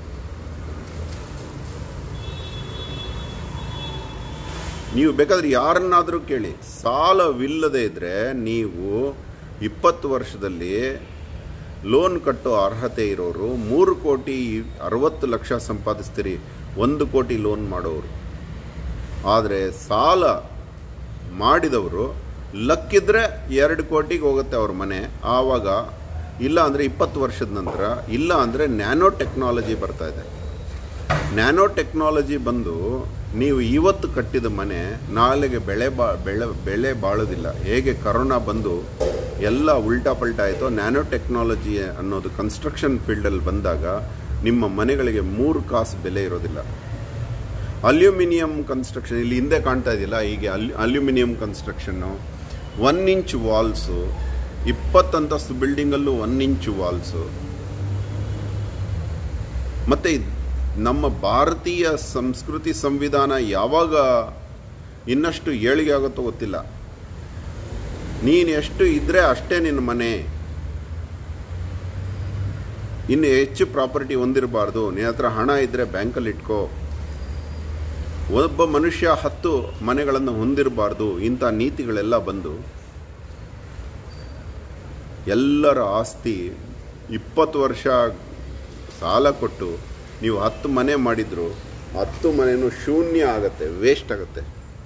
ನೀವು ಬೇಕಾದ್ರೆ ಯಾರನ್ನಾದರೂ ಕೇಳಿ ಸಾಲವಿಲ್ಲದೆ ಇದ್ರೆ ನೀವು ಇಪ್ಪತ್ತು ವರ್ಷದಲ್ಲಿ ಲೋನ್ ಕಟ್ಟೋ ಅರ್ಹತೆ ಇರೋರು ಮೂರು ಕೋಟಿ ಅರವತ್ತು ಲಕ್ಷ ಸಂಪಾದಿಸ್ತೀರಿ ಒಂದು ಕೋಟಿ ಲೋನ್ ಮಾಡೋರು ಆದರೆ ಸಾಲ ಮಾಡಿದವರು ಲಕ್ಕಿದ್ರೆ ಎರಡು ಕೋಟಿಗೆ ಹೋಗುತ್ತೆ ಅವ್ರ ಮನೆ ಆವಾಗ ಇಲ್ಲ ಅಂದರೆ ಇಪ್ಪತ್ತು ವರ್ಷದ ನಂತರ ಇಲ್ಲ ಅಂದರೆ ನ್ಯಾನೋ ಟೆಕ್ನಾಲಜಿ ಬರ್ತಾ ಇದೆ ನ್ಯಾನೋ ಟೆಕ್ನಾಲಜಿ ಬಂದು ನೀವು ಇವತ್ತು ಕಟ್ಟಿದ ಮನೆ ನಾಳೆಗೆ ಬೆಳೆ ಬಾ ಬೆಳೆ ಬೆಳೆ ಬಾಳೋದಿಲ್ಲ ಹೇಗೆ ಕರೋನಾ ಬಂದು ಎಲ್ಲ ಉಲ್ಟಾ ಪಲ್ಟಾ ಆಯಿತೋ ನ್ಯಾನೋ ಟೆಕ್ನಾಲಜಿ ಅನ್ನೋದು ಕನ್ಸ್ಟ್ರಕ್ಷನ್ ಫೀಲ್ಡಲ್ಲಿ ಬಂದಾಗ ನಿಮ್ಮ ಮನೆಗಳಿಗೆ ಮೂರು ಕಾಸು ಬೆಲೆ ಇರೋದಿಲ್ಲ ಅಲ್ಯೂಮಿನಿಯಂ ಕನ್ಸ್ಟ್ರಕ್ಷನ್ ಇಲ್ಲಿ ಹಿಂದೆ ಕಾಣ್ತಾ ಇದೆಯಲ್ಲ ಹೀಗೆ ಅಲ್ ಅಲ್ಯೂಮಿನಿಯಂ ಕನ್ಸ್ಟ್ರಕ್ಷನ್ನು ಒನ್ ಇಂಚ್ ವಾಲ್ಸು ಇಪ್ಪತ್ತಂತಸ್ತು ಬಿಲ್ಡಿಂಗಲ್ಲೂ ಒನ್ ಇಂಚ್ ವಾಲ್ಸು ಮತ್ತು ನಮ್ಮ ಭಾರತೀಯ ಸಂಸ್ಕೃತಿ ಸಂವಿಧಾನ ಯಾವಾಗ ಇನ್ನಷ್ಟು ಏಳಿಗೆ ಆಗುತ್ತೋ ಗೊತ್ತಿಲ್ಲ ನೀನು ಎಷ್ಟು ಇದ್ರೆ ಅಷ್ಟೇ ನಿನ್ನ ಮನೆ ಇನ್ನು ಹೆಚ್ಚು ಪ್ರಾಪರ್ಟಿ ಹೊಂದಿರಬಾರ್ದು ನಿನ್ನ ಹತ್ರ ಹಣ ಇದ್ದರೆ ಬ್ಯಾಂಕಲ್ಲಿ ಇಟ್ಕೋ ಒಬ್ಬ ಮನುಷ್ಯ ಹತ್ತು ಮನೆಗಳನ್ನು ಹೊಂದಿರಬಾರ್ದು ಇಂಥ ನೀತಿಗಳೆಲ್ಲ ಬಂದು ಎಲ್ಲರ ಆಸ್ತಿ ಇಪ್ಪತ್ತು ವರ್ಷ ಸಾಲ ಕೊಟ್ಟು ನೀವು ಹತ್ತು ಮನೆ ಮಾಡಿದ್ರು ಹತ್ತು ಮನೆಯೂ ಶೂನ್ಯ ಆಗತ್ತೆ ವೇಸ್ಟ್ ಆಗುತ್ತೆ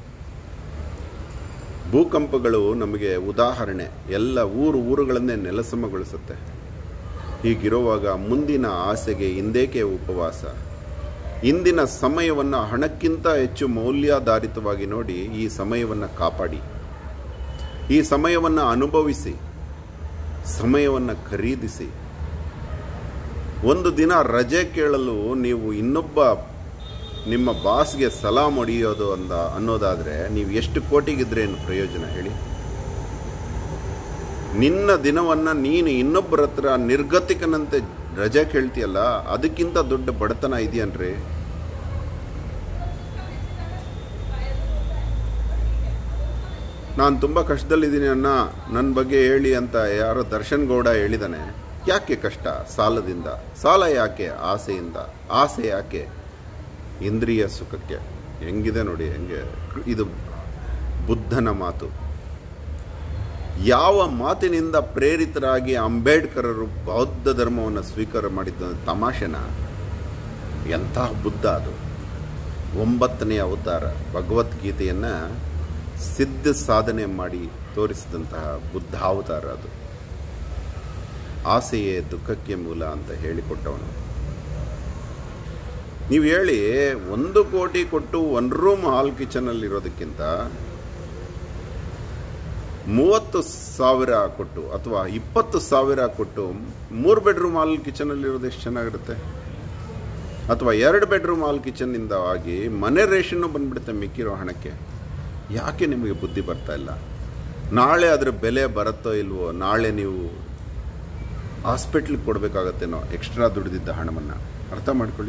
ಭೂಕಂಪಗಳು ನಮಗೆ ಉದಾಹರಣೆ ಎಲ್ಲ ಊರು ಊರುಗಳನ್ನೇ ನೆಲಸಮಗೊಳಿಸುತ್ತೆ ಹೀಗಿರುವಾಗ ಮುಂದಿನ ಆಸೆಗೆ ಹಿಂದೇಕೆ ಉಪವಾಸ ಇಂದಿನ ಸಮಯವನ್ನು ಹಣಕ್ಕಿಂತ ಹೆಚ್ಚು ಮೌಲ್ಯಾಧಾರಿತವಾಗಿ ನೋಡಿ ಈ ಸಮಯವನ್ನು ಕಾಪಾಡಿ ಈ ಸಮಯವನ್ನು ಅನುಭವಿಸಿ ಸಮಯವನ್ನು ಖರೀದಿಸಿ ಒಂದು ದಿನ ರಜೆ ಕೇಳಲು ನೀವು ಇನ್ನೊಬ್ಬ ನಿಮ್ಮ ಬಾಸ್ಗೆ ಸಲಾಮ್ ಹೊಡೆಯೋದು ಅಂದ ಅನ್ನೋದಾದರೆ ನೀವು ಎಷ್ಟು ಕೋಟಿಗಿದ್ರೇನು ಪ್ರಯೋಜನ ಹೇಳಿ ನಿನ್ನ ದಿನವನ್ನು ನೀನು ಇನ್ನೊಬ್ಬರ ಹತ್ರ ನಿರ್ಗತಿಕನಂತೆ ರಜೆ ಕೇಳ್ತೀಯಲ್ಲ ಅದಕ್ಕಿಂತ ದೊಡ್ಡ ಬಡತನ ಇದೆಯನ್ರಿ ನಾನು ತುಂಬ ಕಷ್ಟದಲ್ಲಿದ್ದೀನಿ ಅಣ್ಣ ನನ್ನ ಬಗ್ಗೆ ಹೇಳಿ ಅಂತ ಯಾರೋ ದರ್ಶನ್ ಗೌಡ ಹೇಳಿದಾನೆ ಯಾಕೆ ಕಷ್ಟ ಸಾಲದಿಂದ ಸಾಲ ಯಾಕೆ ಆಸೆಯಿಂದ ಆಸೆ ಯಾಕೆ ಇಂದ್ರಿಯ ಸುಖಕ್ಕೆ ಹೆಂಗಿದೆ ನೋಡಿ ಹೆಂಗೆ ಇದು ಬುದ್ಧನ ಮಾತು ಯಾವ ಮಾತಿನಿಂದ ಪ್ರೇರಿತರಾಗಿ ಅಂಬೇಡ್ಕರರು ಬೌದ್ಧ ಧರ್ಮವನ್ನು ಸ್ವೀಕಾರ ಮಾಡಿದ್ದ ತಮಾಷೆನ ಎಂತಹ ಬುದ್ಧ ಅದು ಒಂಬತ್ತನೇ ಅವತಾರ ಭಗವದ್ಗೀತೆಯನ್ನು ಸಿದ್ಧ ಸಾಧನೆ ಮಾಡಿ ತೋರಿಸಿದಂತಹ ಬುದ್ಧಾವತಾರ ಅದು ಆಸೆಯೇ ದುಃಖಕ್ಕೆ ಮೂಲ ಅಂತ ಹೇಳಿಕೊಟ್ಟವನು ನೀವು ಹೇಳಿ ಒಂದು ಕೋಟಿ ಕೊಟ್ಟು ಒನ್ ರೂಮ್ ಹಾಲ್ ಕಿಚನಲ್ಲಿ ಇರೋದಕ್ಕಿಂತ ಮೂವತ್ತು ಸಾವಿರ ಕೊಟ್ಟು ಅಥವಾ ಇಪ್ಪತ್ತು ಸಾವಿರ ಕೊಟ್ಟು ಮೂರು ಬೆಡ್ರೂಮ್ ಹಾಲ್ ಕಿಚನಲ್ಲಿ ಇರೋದು ಎಷ್ಟು ಚೆನ್ನಾಗಿರುತ್ತೆ ಅಥವಾ ಎರಡು ಬೆಡ್ರೂಮ್ ಹಾಲ್ ಕಿಚನ್ನಿಂದ ಆಗಿ ಮನೆ ರೇಷನ್ನು ಬಂದ್ಬಿಡುತ್ತೆ ಮಿಕ್ಕಿರೋ ಹಣಕ್ಕೆ ಯಾಕೆ ನಿಮಗೆ ಬುದ್ಧಿ ಬರ್ತಾ ಇಲ್ಲ ನಾಳೆ ಅದರ ಬೆಲೆ ಬರುತ್ತೋ ಇಲ್ವೋ ನಾಳೆ ನೀವು ಹಾಸ್ಪಿಟ್ಲಿಗೆ ಕೊಡಬೇಕಾಗತ್ತೇನೋ ಎಕ್ಸ್ಟ್ರಾ ದುಡಿದಿದ್ದ ಹಣವನ್ನು ಅರ್ಥ ಮಾಡ್ಕೊಳ್ಳಿ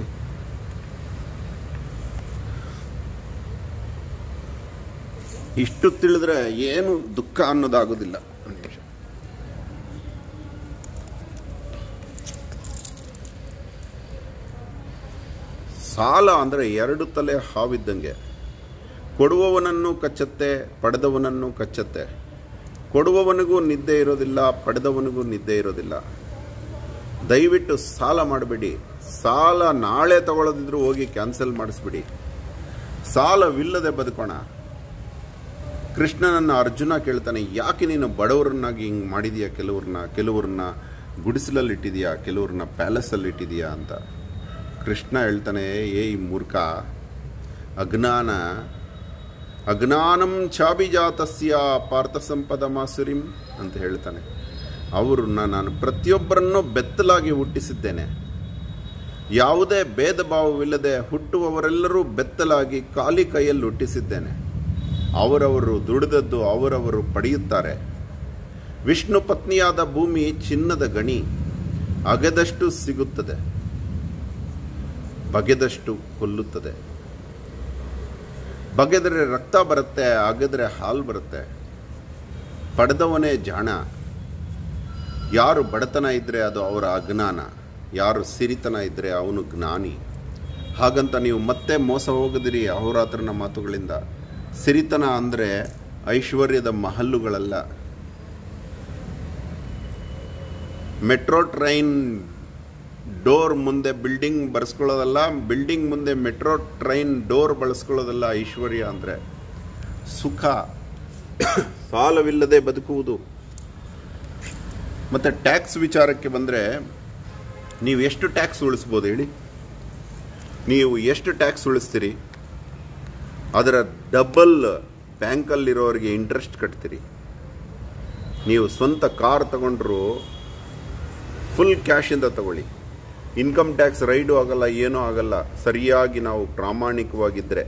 ಇಷ್ಟು ತಿಳಿದ್ರೆ ಏನು ದುಃಖ ಅನ್ನೋದಾಗೋದಿಲ್ಲ ಒಂದು ನಿಮಿಷ ಸಾಲ ಅಂದರೆ ಎರಡು ತಲೆ ಹಾವಿದ್ದಂಗೆ ಕೊಡುವವನನ್ನು ಕಚ್ಚತ್ತೆ ಪಡೆದವನನ್ನು ಕಚ್ಚತ್ತೆ ಕೊಡುವವನಿಗೂ ನಿದ್ದೆ ಇರೋದಿಲ್ಲ ಪಡೆದವನಿಗೂ ನಿದ್ದೆ ಇರೋದಿಲ್ಲ ದಯವಿಟ್ಟು ಸಾಲ ಮಾಡಬೇಡಿ ಸಾಲ ನಾಳೆ ತಗೊಳ್ಳೋದಿದ್ರು ಹೋಗಿ ಕ್ಯಾನ್ಸಲ್ ಮಾಡಿಸ್ಬಿಡಿ ಸಾಲವಿಲ್ಲದೆ ಬದುಕೋಣ ಕೃಷ್ಣನನ್ನು ಅರ್ಜುನ ಕೇಳ್ತಾನೆ ಯಾಕೆ ನೀನು ಬಡವರನ್ನಾಗಿ ಹಿಂಗೆ ಮಾಡಿದೀಯಾ ಕೆಲವ್ರನ್ನ ಕೆಲವ್ರನ್ನ ಗುಡಿಸಲಲ್ಲಿ ಇಟ್ಟಿದೀಯಾ ಕೆಲವ್ರನ್ನ ಪ್ಯಾಲೇಸಲ್ಲಿ ಇಟ್ಟಿದೀಯಾ ಅಂತ ಕೃಷ್ಣ ಹೇಳ್ತಾನೆ ಏಯ್ ಮೂರ್ಖ ಅಜ್ಞಾನ ಅಜ್ಞಾನಂ ಚಾಭಿಜಾತಸ್ಯ ಪಾರ್ಥ ಸಂಪದ ಮಾಸುರಿಂ ಅಂತ ಹೇಳ್ತಾನೆ ಅವ್ರನ್ನ ನಾನು ಪ್ರತಿಯೊಬ್ಬರನ್ನೂ ಬೆತ್ತಲಾಗಿ ಹುಟ್ಟಿಸಿದ್ದೇನೆ ಯಾವುದೇ ಭೇದ ಭಾವವಿಲ್ಲದೆ ಹುಟ್ಟುವವರೆಲ್ಲರೂ ಬೆತ್ತಲಾಗಿ ಖಾಲಿ ಕೈಯಲ್ಲಿ ಹುಟ್ಟಿಸಿದ್ದೇನೆ ಅವರವರು ದುಡಿದದ್ದು ಅವರವರು ಪಡೆಯುತ್ತಾರೆ ವಿಷ್ಣು ಪತ್ನಿಯಾದ ಭೂಮಿ ಚಿನ್ನದ ಗಣಿ ಅಗೆದಷ್ಟು ಸಿಗುತ್ತದೆ ಬಗೆದಷ್ಟು ಕೊಲ್ಲುತ್ತದೆ ಬಗೆದರೆ ರಕ್ತ ಬರುತ್ತೆ ಅಗೆದರೆ ಹಾಲು ಬರುತ್ತೆ ಪಡೆದವನೇ ಜಾಣ ಯಾರು ಬಡತನ ಇದ್ದರೆ ಅದು ಅವರ ಅಜ್ಞಾನ ಯಾರು ಸಿರಿತನ ಇದ್ದರೆ ಅವನು ಜ್ಞಾನಿ ಹಾಗಂತ ನೀವು ಮತ್ತೆ ಮೋಸ ಹೋಗದಿರಿ ಅಹೋರಾತ್ರನ ಮಾತುಗಳಿಂದ ಸಿರಿತನ ಅಂದರೆ ಐಶ್ವರ್ಯದ ಮಹಲ್ಲುಗಳಲ್ಲ ಮೆಟ್ರೋ ಟ್ರೈನ್ ಡೋರ್ ಮುಂದೆ ಬಿಲ್ಡಿಂಗ್ ಬರ್ಸ್ಕೊಳ್ಳೋದಲ್ಲ ಬಿಲ್ಡಿಂಗ್ ಮುಂದೆ ಮೆಟ್ರೋ ಟ್ರೈನ್ ಡೋರ್ ಬಳಸ್ಕೊಳ್ಳೋದಲ್ಲ ಐಶ್ವರ್ಯ ಅಂದರೆ ಸುಖ ಸಾಲವಿಲ್ಲದೆ ಬದುಕುವುದು ಮತ್ತು ಟ್ಯಾಕ್ಸ್ ವಿಚಾರಕ್ಕೆ ಬಂದರೆ ನೀವು ಎಷ್ಟು ಟ್ಯಾಕ್ಸ್ ಉಳಿಸ್ಬೋದು ಹೇಳಿ ನೀವು ಎಷ್ಟು ಟ್ಯಾಕ್ಸ್ ಉಳಿಸ್ತೀರಿ ಅದರ ಡಬಲ್ ಬ್ಯಾಂಕಲ್ಲಿರೋರಿಗೆ ಇಂಟ್ರೆಸ್ಟ್ ಕಟ್ತೀರಿ ನೀವು ಸ್ವಂತ ಕಾರ್ ತಗೊಂಡ್ರು ಫುಲ್ ಕ್ಯಾಶಿಂದ ತಗೊಳ್ಳಿ ಇನ್ಕಮ್ ಟ್ಯಾಕ್ಸ್ ರೈಡು ಆಗಲ್ಲ ಏನೂ ಆಗಲ್ಲ ಸರಿಯಾಗಿ ನಾವು ಪ್ರಾಮಾಣಿಕವಾಗಿದ್ದರೆ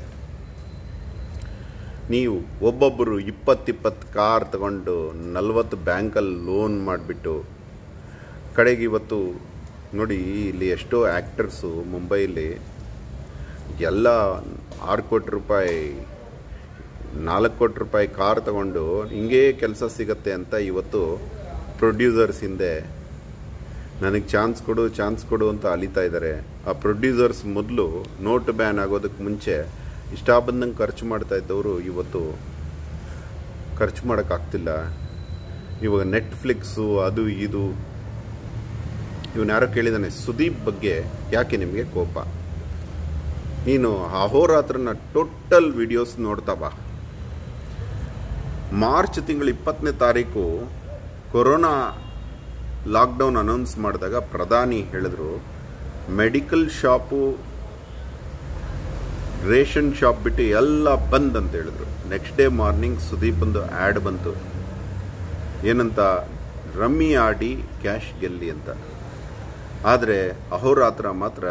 ನೀವು ಒಬ್ಬೊಬ್ಬರು ಇಪ್ಪತ್ತಿಪ್ಪತ್ತು ಕಾರ್ ತಗೊಂಡು ನಲ್ವತ್ತು ಬ್ಯಾಂಕಲ್ಲಿ ಲೋನ್ ಮಾಡಿಬಿಟ್ಟು ಕಡೆಗೆ ಇವತ್ತು ನೋಡಿ ಇಲ್ಲಿ ಎಷ್ಟೋ ಆ್ಯಕ್ಟರ್ಸು ಮುಂಬೈಲಿ ಎಲ್ಲ ಆರು ಕೋಟಿ ರೂಪಾಯಿ ನಾಲ್ಕು ಕೋಟಿ ರೂಪಾಯಿ ಕಾರ್ ತಗೊಂಡು ಹಿಂಗೇ ಕೆಲಸ ಸಿಗತ್ತೆ ಅಂತ ಇವತ್ತು ಪ್ರೊಡ್ಯೂಸರ್ಸ್ ಹಿಂದೆ ನನಗೆ ಚಾನ್ಸ್ ಕೊಡು ಚಾನ್ಸ್ ಕೊಡು ಅಂತ ಅಲಿತಾ ಇದ್ದಾರೆ ಆ ಪ್ರೊಡ್ಯೂಸರ್ಸ್ ಮೊದಲು ನೋಟ್ ಬ್ಯಾನ್ ಆಗೋದಕ್ಕೆ ಮುಂಚೆ ಇಷ್ಟ ಬಂದಂಗೆ ಖರ್ಚು ಮಾಡ್ತಾ ಇದ್ದವರು ಇವತ್ತು ಖರ್ಚು ಮಾಡೋಕ್ಕಾಗ್ತಿಲ್ಲ ಇವಾಗ ನೆಟ್ಫ್ಲಿಕ್ಸು ಅದು ಇದು ಇವನು ಯಾರೋ ಕೇಳಿದಾನೆ ಸುದೀಪ್ ಬಗ್ಗೆ ಯಾಕೆ ನಿಮಗೆ ಕೋಪ ನೀನು ಅಹೋರಾತ್ರನ ಟೋಟಲ್ ವಿಡಿಯೋಸ್ ನೋಡ್ತಾ ಬಾ ಮಾರ್ಚ್ ತಿಂಗಳ ಇಪ್ಪತ್ತನೇ ತಾರೀಕು ಕೊರೋನಾ ಲಾಕ್ಡೌನ್ ಅನೌನ್ಸ್ ಮಾಡಿದಾಗ ಪ್ರಧಾನಿ ಹೇಳಿದ್ರು ಮೆಡಿಕಲ್ ಶಾಪು ರೇಷನ್ ಶಾಪ್ ಬಿಟ್ಟು ಎಲ್ಲ ಬಂದ್ ಅಂತ ಹೇಳಿದ್ರು ನೆಕ್ಸ್ಟ್ ಡೇ ಮಾರ್ನಿಂಗ್ ಸುದೀಪ್ ಒಂದು ಆ್ಯಡ್ ಬಂತು ಏನಂತ ರಮ್ಮಿ ಆಡಿ ಕ್ಯಾಶ್ ಗೆಲ್ಲಿ ಅಂತ ಆದರೆ ಅಹೋರಾತ್ರ ಮಾತ್ರ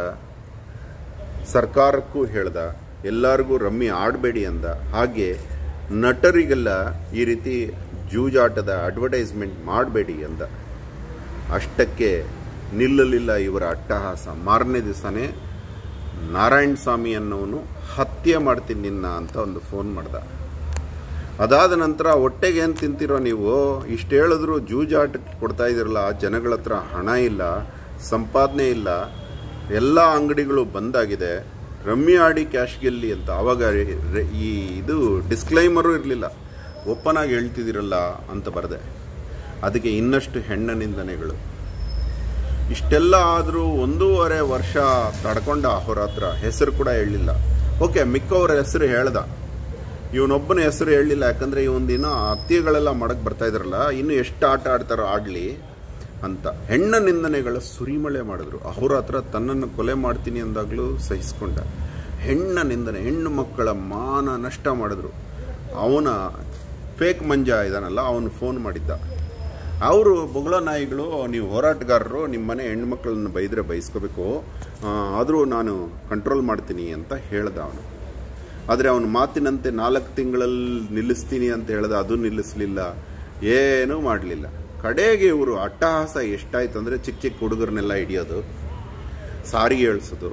ಸರ್ಕಾರಕ್ಕೂ ಹೇಳ್ದ ಎಲ್ಲರಿಗೂ ರಮ್ಮಿ ಆಡಬೇಡಿ ಅಂದ ಹಾಗೆ ನಟರಿಗೆಲ್ಲ ಈ ರೀತಿ ಜೂಜಾಟದ ಅಡ್ವರ್ಟೈಸ್ಮೆಂಟ್ ಮಾಡಬೇಡಿ ಅಂದ ಅಷ್ಟಕ್ಕೆ ನಿಲ್ಲಲಿಲ್ಲ ಇವರ ಅಟ್ಟಹಾಸ ಮಾರನೇ ದಿವಸನೇ ನಾರಾಯಣ ಸ್ವಾಮಿ ಅನ್ನೋನು ಹತ್ಯೆ ಮಾಡ್ತೀನಿ ನಿನ್ನ ಅಂತ ಒಂದು ಫೋನ್ ಮಾಡ್ದ ಅದಾದ ನಂತರ ಹೊಟ್ಟೆಗೆ ಏನು ತಿಂತೀರೋ ನೀವು ಇಷ್ಟು ಹೇಳಿದ್ರು ಜೂಜಾಟಕ್ಕೆ ಕೊಡ್ತಾ ಇದ್ದೀರಲ್ಲ ಜನಗಳ ಹತ್ರ ಹಣ ಇಲ್ಲ ಸಂಪಾದನೆ ಇಲ್ಲ ಎಲ್ಲ ಅಂಗಡಿಗಳು ಬಂದಾಗಿದೆ ರಮ್ಮಿ ಆಡಿ ಕ್ಯಾಶ್ ಗೆಲ್ಲಿ ಅಂತ ಆವಾಗ ರೆ- ಈ ಇದು ಡಿಸ್ಕ್ಲೈಮರು ಇರಲಿಲ್ಲ ಓಪನ್ ಆಗಿ ಹೇಳ್ತಿದ್ದೀರಲ್ಲ ಅಂತ ಬರದೆ ಅದಕ್ಕೆ ಇನ್ನಷ್ಟು ಹೆಣ್ಣ ನಿಂದನೆಗಳು ಇಷ್ಟೆಲ್ಲ ಆದರೂ ಒಂದೂವರೆ ವರ್ಷ ತಡ್ಕೊಂಡ ಅಹೋರಾತ್ರ ಹೆಸರು ಕೂಡ ಹೇಳಲಿಲ್ಲ ಓಕೆ ಮಿಕ್ಕವರ ಹೆಸರು ಹೇಳ್ದ ಇವನೊಬ್ಬನ ಹೆಸರು ಹೇಳಲಿಲ್ಲ ಯಾಕಂದ್ರೆ ಇವೊಂದಿನ ಅತ್ತಿಗೆಗಳೆಲ್ಲ ಮಾಡಕ್ ಬರ್ತಾ ಇದ್ರಲ್ಲ ಇನ್ನು ಎಷ್ಟು ಆಟ ಆಡ್ತಾರೋ ಆಡ್ಲಿ ಅಂತ ಹೆಣ್ಣ ನಿಂದನೆಗಳ ಸುರಿಮಳೆ ಮಾಡಿದ್ರು ಅಹೋರಾತ್ರ ತನ್ನನ್ನು ಕೊಲೆ ಮಾಡ್ತೀನಿ ಅಂದಾಗಲೂ ಸಹಿಸ್ಕೊಂಡ ಹೆಣ್ಣ ನಿಂದನೆ ಹೆಣ್ಣು ಮಕ್ಕಳ ಮಾನ ನಷ್ಟ ಮಾಡಿದ್ರು ಅವನ ಫೇಕ್ ಮಂಜ ಇದಾನಲ್ಲ ಅವನು ಫೋನ್ ಮಾಡಿದ್ದ ಅವರು ಬೊಗಳ ನಾಯಿಗಳು ನೀವು ಹೋರಾಟಗಾರರು ನಿಮ್ಮ ಮನೆ ಹೆಣ್ಮಕ್ಳನ್ನ ಬೈದ್ರೆ ಬೈಸ್ಕೋಬೇಕು ಆದರೂ ನಾನು ಕಂಟ್ರೋಲ್ ಮಾಡ್ತೀನಿ ಅಂತ ಹೇಳ್ದ ಅವನು ಆದರೆ ಅವನ ಮಾತಿನಂತೆ ನಾಲ್ಕು ತಿಂಗಳಲ್ಲಿ ನಿಲ್ಲಿಸ್ತೀನಿ ಅಂತ ಹೇಳ್ದ ಅದು ನಿಲ್ಲಿಸಲಿಲ್ಲ ಏನೂ ಮಾಡಲಿಲ್ಲ ಕಡೆಗೆ ಇವರು ಅಟ್ಟಹಾಸ ಎಷ್ಟಾಯ್ತು ಅಂದರೆ ಚಿಕ್ಕ ಚಿಕ್ಕ ಹುಡುಗರನ್ನೆಲ್ಲ ಹಿಡಿಯೋದು ಸಾರಿಗೆ ಹೇಳ್ಸೋದು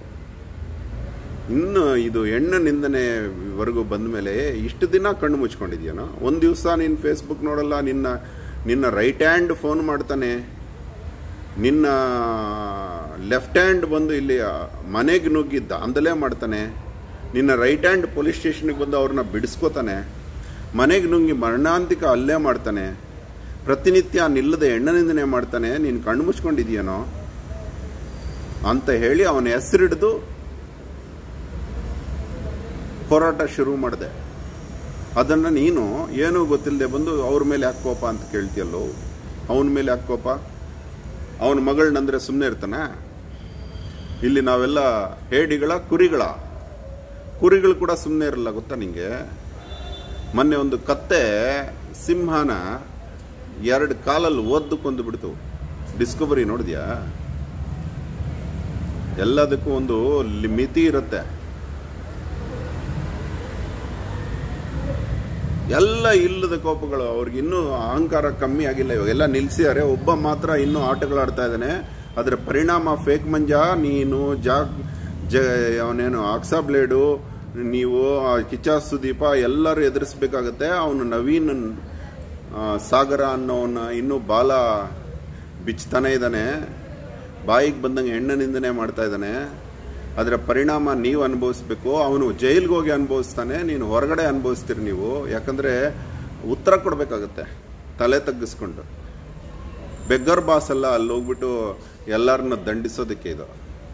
ಇನ್ನು ಇದು ಹೆಣ್ಣು ನಿಂದನೆವರೆಗೂ ಬಂದ ಮೇಲೆ ಇಷ್ಟು ದಿನ ಕಣ್ಣು ಮುಚ್ಕೊಂಡಿದ್ಯಾನೋ ಒಂದು ದಿವಸ ನಿನ್ನ ಫೇಸ್ಬುಕ್ ನೋಡಲ್ಲ ನಿನ್ನ ನಿನ್ನ ರೈಟ್ ಹ್ಯಾಂಡ್ ಫೋನ್ ಮಾಡ್ತಾನೆ ನಿನ್ನ ಲೆಫ್ಟ್ ಹ್ಯಾಂಡ್ ಬಂದು ಇಲ್ಲಿ ಮನೆಗೆ ನುಗ್ಗಿ ದಾಂಧಲೆ ಮಾಡ್ತಾನೆ ನಿನ್ನ ರೈಟ್ ಹ್ಯಾಂಡ್ ಪೊಲೀಸ್ ಸ್ಟೇಷನ್ಗೆ ಬಂದು ಅವ್ರನ್ನ ಬಿಡಿಸ್ಕೋತಾನೆ ಮನೆಗೆ ನುಗ್ಗಿ ಮರಣಾಂತಿಕ ಹಲ್ಲೆ ಮಾಡ್ತಾನೆ ಪ್ರತಿನಿತ್ಯ ನಿಲ್ಲದೆ ಹೆಣ್ಣ ನಿಂದನೆ ಮಾಡ್ತಾನೆ ನೀನು ಕಣ್ಣು ಮುಚ್ಕೊಂಡಿದ್ಯಾನೋ ಅಂತ ಹೇಳಿ ಅವನ ಹೆಸರಿಡಿದು ಹೋರಾಟ ಶುರು ಮಾಡಿದೆ ಅದನ್ನು ನೀನು ಏನೂ ಗೊತ್ತಿಲ್ಲದೆ ಬಂದು ಅವ್ರ ಮೇಲೆ ಯಾಕೆ ಕೋಪ ಅಂತ ಕೇಳ್ತೀಯಲ್ಲೋ ಅವನ ಮೇಲೆ ಯಾಕೆ ಕೋಪ ಅವನ ಮಗಳನ್ನಂದ್ರೆ ಸುಮ್ಮನೆ ಇರ್ತಾನ ಇಲ್ಲಿ ನಾವೆಲ್ಲ ಹೇಡಿಗಳ ಕುರಿಗಳ ಕುರಿಗಳು ಕೂಡ ಸುಮ್ಮನೆ ಇರಲ್ಲ ಗೊತ್ತಾ ನಿಂಗೆ ಮೊನ್ನೆ ಒಂದು ಕತ್ತೆ ಸಿಂಹನ ಎರಡು ಕಾಲಲ್ಲಿ ಒದ್ದು ಕೊಂದು ಬಿಡ್ತು ಡಿಸ್ಕವರಿ ನೋಡಿದ್ಯಾ ಎಲ್ಲದಕ್ಕೂ ಒಂದು ಲಿ- ಮಿತಿ ಇರುತ್ತೆ ಎಲ್ಲ ಇಲ್ಲದ ಕೋಪಗಳು ಅವ್ರಿಗೆ ಇನ್ನೂ ಅಹಂಕಾರ ಕಮ್ಮಿ ಆಗಿಲ್ಲ ಇವಾಗೆಲ್ಲ ನಿಲ್ಸಿದ್ದಾರೆ ಒಬ್ಬ ಮಾತ್ರ ಇನ್ನೂ ಆಟಗಳಾಡ್ತಾ ಇದ್ದಾನೆ ಅದರ ಪರಿಣಾಮ ಫೇಕ್ ಮಂಜ ನೀನು ಜಾಗ್ ಜ ಅವನೇನು ಆಕ್ಸಾ ಬ್ಲೇಡು ನೀವು ಆ ಕಿಚ್ಚ ಸುದೀಪ ಎಲ್ಲರೂ ಎದುರಿಸ್ಬೇಕಾಗತ್ತೆ ಅವನು ನವೀನ್ ಆ, ಸಾಗರ ಅನ್ನೋವನ್ನ ಇನ್ನೂ ಬಾಲ ಬಿಚ್ತಾನೆ ಇದ್ದಾನೆ ಬಾಯಿಗೆ ಬಂದಂಗೆ ಹೆಣ್ಣು ನಿಂದನೆ ಮಾಡ್ತಾ ಇದ್ದಾನೆ ಅದರ ಪರಿಣಾಮ ನೀವು ಅನುಭವಿಸ್ಬೇಕು ಅವನು ಜೈಲ್ಗೆ ಹೋಗಿ ಅನುಭವಿಸ್ತಾನೆ ನೀನು ಹೊರಗಡೆ ಅನುಭವಿಸ್ತೀರಿ ನೀವು ಯಾಕಂದ್ರೆ ಉತ್ತರ ಕೊಡಬೇಕಾಗತ್ತೆ ತಲೆ ತಗ್ಗಿಸ್ಕೊಂಡು ಬೆಗ್ಗರ್ ಬಾಸ್ ಎಲ್ಲ ಅಲ್ಲಿ ಹೋಗ್ಬಿಟ್ಟು ಎಲ್ಲರನ್ನ ದಂಡಿಸೋದಕ್ಕೆ ಇದು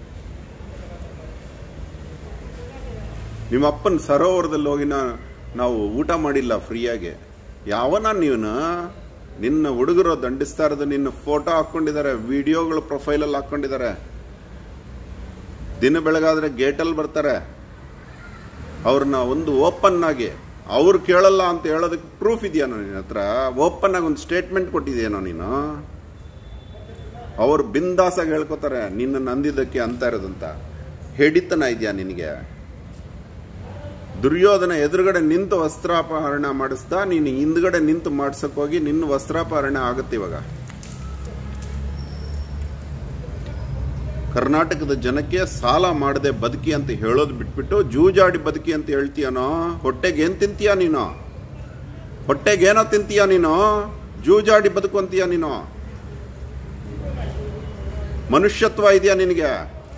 ನಿಮ್ಮ ಅಪ್ಪನ ಸರೋವರದಲ್ಲಿ ಹೋಗಿ ನಾ- ನಾವು ಊಟ ಮಾಡಿಲ್ಲ ಫ್ರೀಯಾಗಿ ಯಾವನ ನೀವನ ನಿನ್ನ ಹುಡುಗರು ದಂಡಿಸ್ತಾ ಇರೋದು ನಿನ್ನ ಫೋಟೋ ಹಾಕೊಂಡಿದ್ದಾರೆ ವಿಡಿಯೋಗಳು ಪ್ರೊಫೈಲಲ್ಲಿ ಹಾಕೊಂಡಿದ್ದಾರೆ ದಿನ ಬೆಳಗಾದ್ರೆ ಗೇಟಲ್ಲಿ ಬರ್ತಾರೆ ಅವ್ರನ್ನ ಒಂದು ಓಪನ್ ಆಗಿ ಅವ್ರು ಕೇಳಲ್ಲ ಅಂತ ಹೇಳೋದಕ್ಕೆ ಪ್ರೂಫ್ ಇದೆಯೇನೋ ನಿನ್ನ ಹತ್ರ ಓಪನ್ ಆಗಿ ಒಂದು ಸ್ಟೇಟ್ಮೆಂಟ್ ಕೊಟ್ಟಿದೆಯೇನೋ ನೀನು ಅವ್ರು ಬಿಂದಾಸಾಗಿ ಹೇಳ್ಕೊತಾರೆ ನಿನ್ನ ನಂದಿದ್ದಕ್ಕೆ ಅಂತ ಇರೋದಂತ ಹಿಡಿತನ ಇದೆಯಾ ನಿನಗೆ ದುರ್ಯೋಧನ ಎದುರುಗಡೆ ನಿಂತು ವಸ್ತ್ರಾಪಹರಣ ಮಾಡಿಸ್ದ ನೀನು ಹಿಂದ್ಗಡೆ ನಿಂತು ಮಾಡ್ಸಕ್ ಹೋಗಿ ನಿನ್ನ ವಸ್ತ್ರಾಪಹರಣ ಆಗುತ್ತೆ ಇವಾಗ ಕರ್ನಾಟಕದ ಜನಕ್ಕೆ ಸಾಲ ಮಾಡದೆ ಬದುಕಿ ಅಂತ ಹೇಳೋದು ಬಿಟ್ಬಿಟ್ಟು ಜೂಜಾಡಿ ಬದುಕಿ ಅಂತ ಹೇಳ್ತೀಯನೋ ಹೊಟ್ಟೆಗೆ ಏನ್ ತಿಂತೀಯ ನೀನು ಹೊಟ್ಟೆಗೇನೋ ತಿಂತೀಯ ನೀನು ಜೂಜಾಡಿ ಬದುಕು ಅಂತೀಯ ನೀನು ಮನುಷ್ಯತ್ವ ಇದೆಯಾ ನಿನಗೆ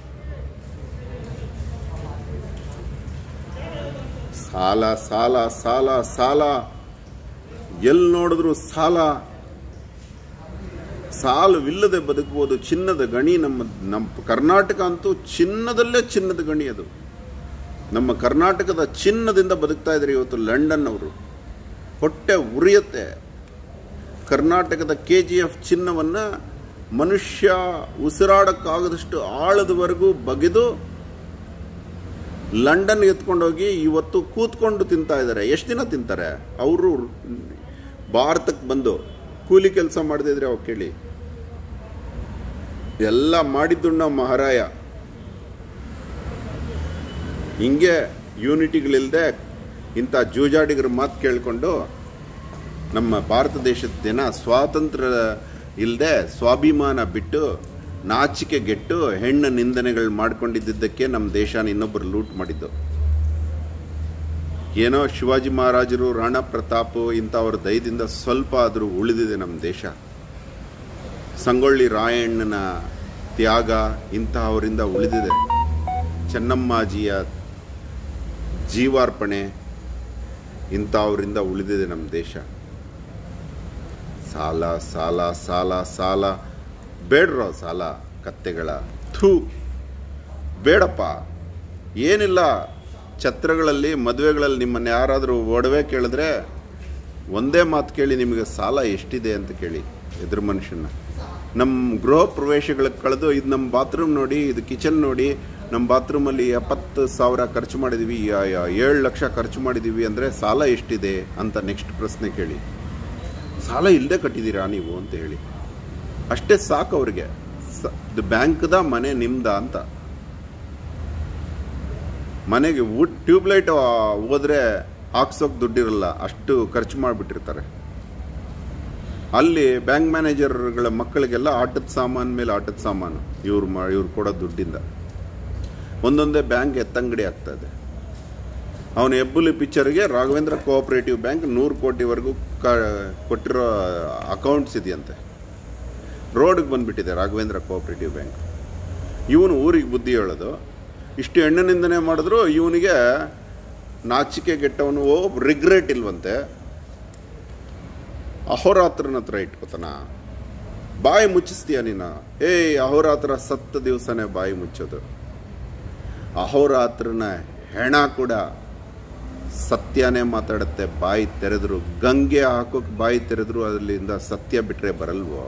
ಸಾಲ ಸಾಲ ಸಾಲ ಸಾಲ ಎಲ್ಲಿ ನೋಡಿದ್ರು ಸಾಲ ಸಾಲವಿಲ್ಲದೆ ಬದುಕಬಹುದು ಚಿನ್ನದ ಗಣಿ ನಮ್ಮ ನಮ್ಮ ಕರ್ನಾಟಕ ಅಂತೂ ಚಿನ್ನದಲ್ಲೇ ಚಿನ್ನದ ಗಣಿ ಅದು ನಮ್ಮ ಕರ್ನಾಟಕದ ಚಿನ್ನದಿಂದ ಬದುಕ್ತಾ ಇದ್ದಾರೆ ಇವತ್ತು ಲಂಡನ್ ಅವರು ಹೊಟ್ಟೆ ಉರಿಯುತ್ತೆ ಕರ್ನಾಟಕದ ಕೆ ಜಿ ಎಫ್ ಚಿನ್ನವನ್ನು ಮನುಷ್ಯ ಉಸಿರಾಡಕ್ಕಾಗದಷ್ಟು ಆಳದವರೆಗೂ ಬಗೆದು ಲಂಡನ್ ಎತ್ಕೊಂಡೋಗಿ ಇವತ್ತು ಕೂತ್ಕೊಂಡು ತಿಂತಾ ಇದ್ದಾರೆ ಎಷ್ಟು ದಿನ ತಿಂತಾರೆ ಅವರು ಭಾರತಕ್ಕೆ ಬಂದು ಕೂಲಿ ಕೆಲಸ ಮಾಡದಿದ್ರೆ ಅವಾಗ ಕೇಳಿ ಎಲ್ಲ ಮಾಡಿದ್ದು ನಾವು ಮಹಾರಾಯ ಹಿಂಗೆ ಯೂನಿಟಿಗಳಿಲ್ಲದೆ ಇಂಥ ಜೂಜಾಡಿಗರ ಮಾತು ಕೇಳಿಕೊಂಡು ನಮ್ಮ ಭಾರತ ದೇಶದ ಜನ ಸ್ವಾತಂತ್ರ್ಯ ಇಲ್ಲದೆ ಸ್ವಾಭಿಮಾನ ಬಿಟ್ಟು ನಾಚಿಕೆ ಗೆಟ್ಟು ಹೆಣ್ಣು ನಿಂದನೆಗಳು ಮಾಡ್ಕೊಂಡಿದ್ದಕ್ಕೆ ನಮ್ಮ ದೇಶನ ಇನ್ನೊಬ್ಬರು ಲೂಟ್ ಮಾಡಿದ್ದು ಏನೋ ಶಿವಾಜಿ ಮಹಾರಾಜರು ರಾಣಾ ಪ್ರತಾಪ್ ಇಂಥವ್ರ ದಯದಿಂದ ಸ್ವಲ್ಪ ಆದರೂ ಉಳಿದಿದೆ ನಮ್ಮ ದೇಶ ಸಂಗೊಳ್ಳಿ ರಾಯಣ್ಣನ ತ್ಯಾಗ ಇಂತಹವರಿಂದ ಉಳಿದಿದೆ ಚೆನ್ನಮ್ಮಾಜಿಯ ಜೀವಾರ್ಪಣೆ ಇಂಥವರಿಂದ ಉಳಿದಿದೆ ನಮ್ಮ ದೇಶ ಸಾಲ ಸಾಲ ಸಾಲ ಸಾಲ ಬೇಡ್ರೋ ಸಾಲ ಕತ್ತೆಗಳ ಥೂ ಬೇಡಪ್ಪ ಏನಿಲ್ಲ ಛತ್ರಗಳಲ್ಲಿ ಮದುವೆಗಳಲ್ಲಿ ನಿಮ್ಮನ್ನು ಯಾರಾದರೂ ಒಡವೆ ಕೇಳಿದ್ರೆ ಒಂದೇ ಮಾತು ಕೇಳಿ ನಿಮಗೆ ಸಾಲ ಎಷ್ಟಿದೆ ಅಂತ ಕೇಳಿ ಎದುರು ಮನುಷ್ಯನ ನಮ್ಮ ಗೃಹ ಪ್ರವೇಶಗಳಿಗೆ ಕಳೆದು ಇದು ನಮ್ಮ ಬಾತ್ರೂಮ್ ನೋಡಿ ಇದು ಕಿಚನ್ ನೋಡಿ ನಮ್ಮ ಬಾತ್ರೂಮಲ್ಲಿ ಎಪ್ಪತ್ತು ಸಾವಿರ ಖರ್ಚು ಮಾಡಿದ್ದೀವಿ ಏಳು ಲಕ್ಷ ಖರ್ಚು ಮಾಡಿದ್ದೀವಿ ಅಂದರೆ ಸಾಲ ಎಷ್ಟಿದೆ ಅಂತ ನೆಕ್ಸ್ಟ್ ಪ್ರಶ್ನೆ ಕೇಳಿ ಸಾಲ ಇಲ್ಲದೆ ಕಟ್ಟಿದ್ದೀರಾ ನೀವು ಅಂತ ಹೇಳಿ ಅಷ್ಟೇ ಸಾಕು ಅವ್ರಿಗೆ ಸ ಇದು ಬ್ಯಾಂಕ್ದ ಮನೆ ನಿಮ್ದ ಅಂತ ಮನೆಗೆ ವುಡ್ ಟ್ಯೂಬ್ಲೈಟ್ ಹೋದ್ರೆ ಹಾಕ್ಸೋಕೆ ದುಡ್ಡಿರಲ್ಲ ಅಷ್ಟು ಖರ್ಚು ಮಾಡಿಬಿಟ್ಟಿರ್ತಾರೆ ಅಲ್ಲಿ ಬ್ಯಾಂಕ್ ಮ್ಯಾನೇಜರ್ಗಳ ಮಕ್ಕಳಿಗೆಲ್ಲ ಆಟದ ಸಾಮಾನು ಮೇಲೆ ಆಟದ ಸಾಮಾನು ಇವ್ರು ಮಾ ಇವ್ರು ಕೊಡೋ ದುಡ್ಡಿಂದ ಒಂದೊಂದೇ ಬ್ಯಾಂಕ್ ಎತ್ತಂಗಡಿ ಆಗ್ತದೆ ಅವನ ಹೆಬ್ಬುಲಿ ಪಿಕ್ಚರ್ಗೆ ರಾಘವೇಂದ್ರ ಕೋಆಪರೇಟಿವ್ ಬ್ಯಾಂಕ್ ನೂರು ಕೋಟಿವರೆಗೂ ಕ ಕೊಟ್ಟಿರೋ ಅಕೌಂಟ್ಸ್ ಇದೆಯಂತೆ ರೋಡ್ಗೆ ಬಂದುಬಿಟ್ಟಿದೆ ರಾಘವೇಂದ್ರ ಕೋಆಪರೇಟಿವ್ ಬ್ಯಾಂಕ್ ಇವನು ಊರಿಗೆ ಬುದ್ಧಿ ಹೇಳೋದು ಇಷ್ಟು ಹೆಣ್ಣಿನಿಂದನೇ ಮಾಡಿದ್ರು ಇವನಿಗೆ ನಾಚಿಕೆ ಗೆಟ್ಟವನು ಓ ರಿಗ್ರೆಟ್ ಇಲ್ವಂತೆ ಅಹೋರಾತ್ರನ ಹತ್ರ ಇಟ್ಕೋತಾನ ಬಾಯಿ ಮುಚ್ಚಿಸ್ತೀಯ ನೀನು ಏಯ್ ಅಹೋರಾತ್ರ ಸತ್ತ ದಿವಸನೇ ಬಾಯಿ ಮುಚ್ಚೋದು ಅಹೋರಾತ್ರನ ಹೆಣ ಕೂಡ ಸತ್ಯನೇ ಮಾತಾಡುತ್ತೆ ಬಾಯಿ ತೆರೆದ್ರು ಗಂಗೆ ಹಾಕೋಕೆ ಬಾಯಿ ತೆರೆದ್ರು ಅದರಿಂದ ಸತ್ಯ ಬಿಟ್ರೆ ಬರಲ್ವೋ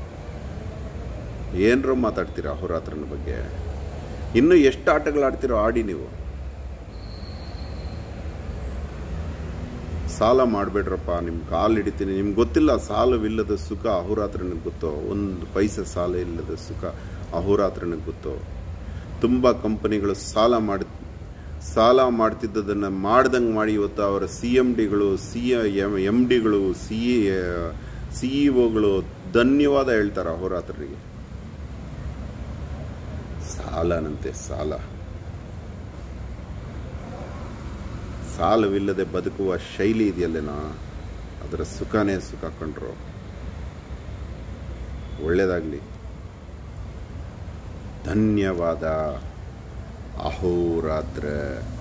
ಏನರು ಮಾತಾಡ್ತೀರಾ ಅಹೋರಾತ್ರನ ಬಗ್ಗೆ ಇನ್ನು ಎಷ್ಟು ಆಟಗಳಾಡ್ತೀರೋ ಆಡಿ ನೀವು ಸಾಲ ಮಾಡಬೇಡ್ರಪ್ಪ ನಿಮ್ಮ ಕಾಲು ಹಿಡಿತೀನಿ ನಿಮ್ಗೆ ಗೊತ್ತಿಲ್ಲ ಸಾಲವಿಲ್ಲದ ಸುಖ ಅಹೋರಾತ್ರನಿಗೆ ಗೊತ್ತೋ ಒಂದು ಪೈಸೆ ಸಾಲ ಇಲ್ಲದ ಸುಖ ಅಹೋರಾತ್ರನಿಗೆ ಗೊತ್ತೋ ತುಂಬ ಕಂಪನಿಗಳು ಸಾಲ ಮಾಡಿ ಸಾಲ ಮಾಡ್ತಿದ್ದದನ್ನು ಮಾಡ್ದಂಗೆ ಮಾಡಿ ಇವತ್ತು ಅವರ ಸಿ ಎಮ್ ಡಿಗಳು ಸಿ ಎಮ್ ಎಮ್ ಡಿಗಳು ಸಿ ಸಿ ಇ ಒಗಳು ಧನ್ಯವಾದ ಹೇಳ್ತಾರೆ ಅಹೋರಾತ್ರನಿಗೆ ಸಾಲನಂತೆ ಸಾಲ ಸಾಲವಿಲ್ಲದೆ ಬದುಕುವ ಶೈಲಿ ಇದೆಯಲ್ಲೇನೋ ಅದರ ಸುಖನೇ ಸುಖ ಕಂಡ್ರು ಒಳ್ಳೆಯದಾಗಲಿ ಧನ್ಯವಾದ ಅಹೋರಾತ್ರ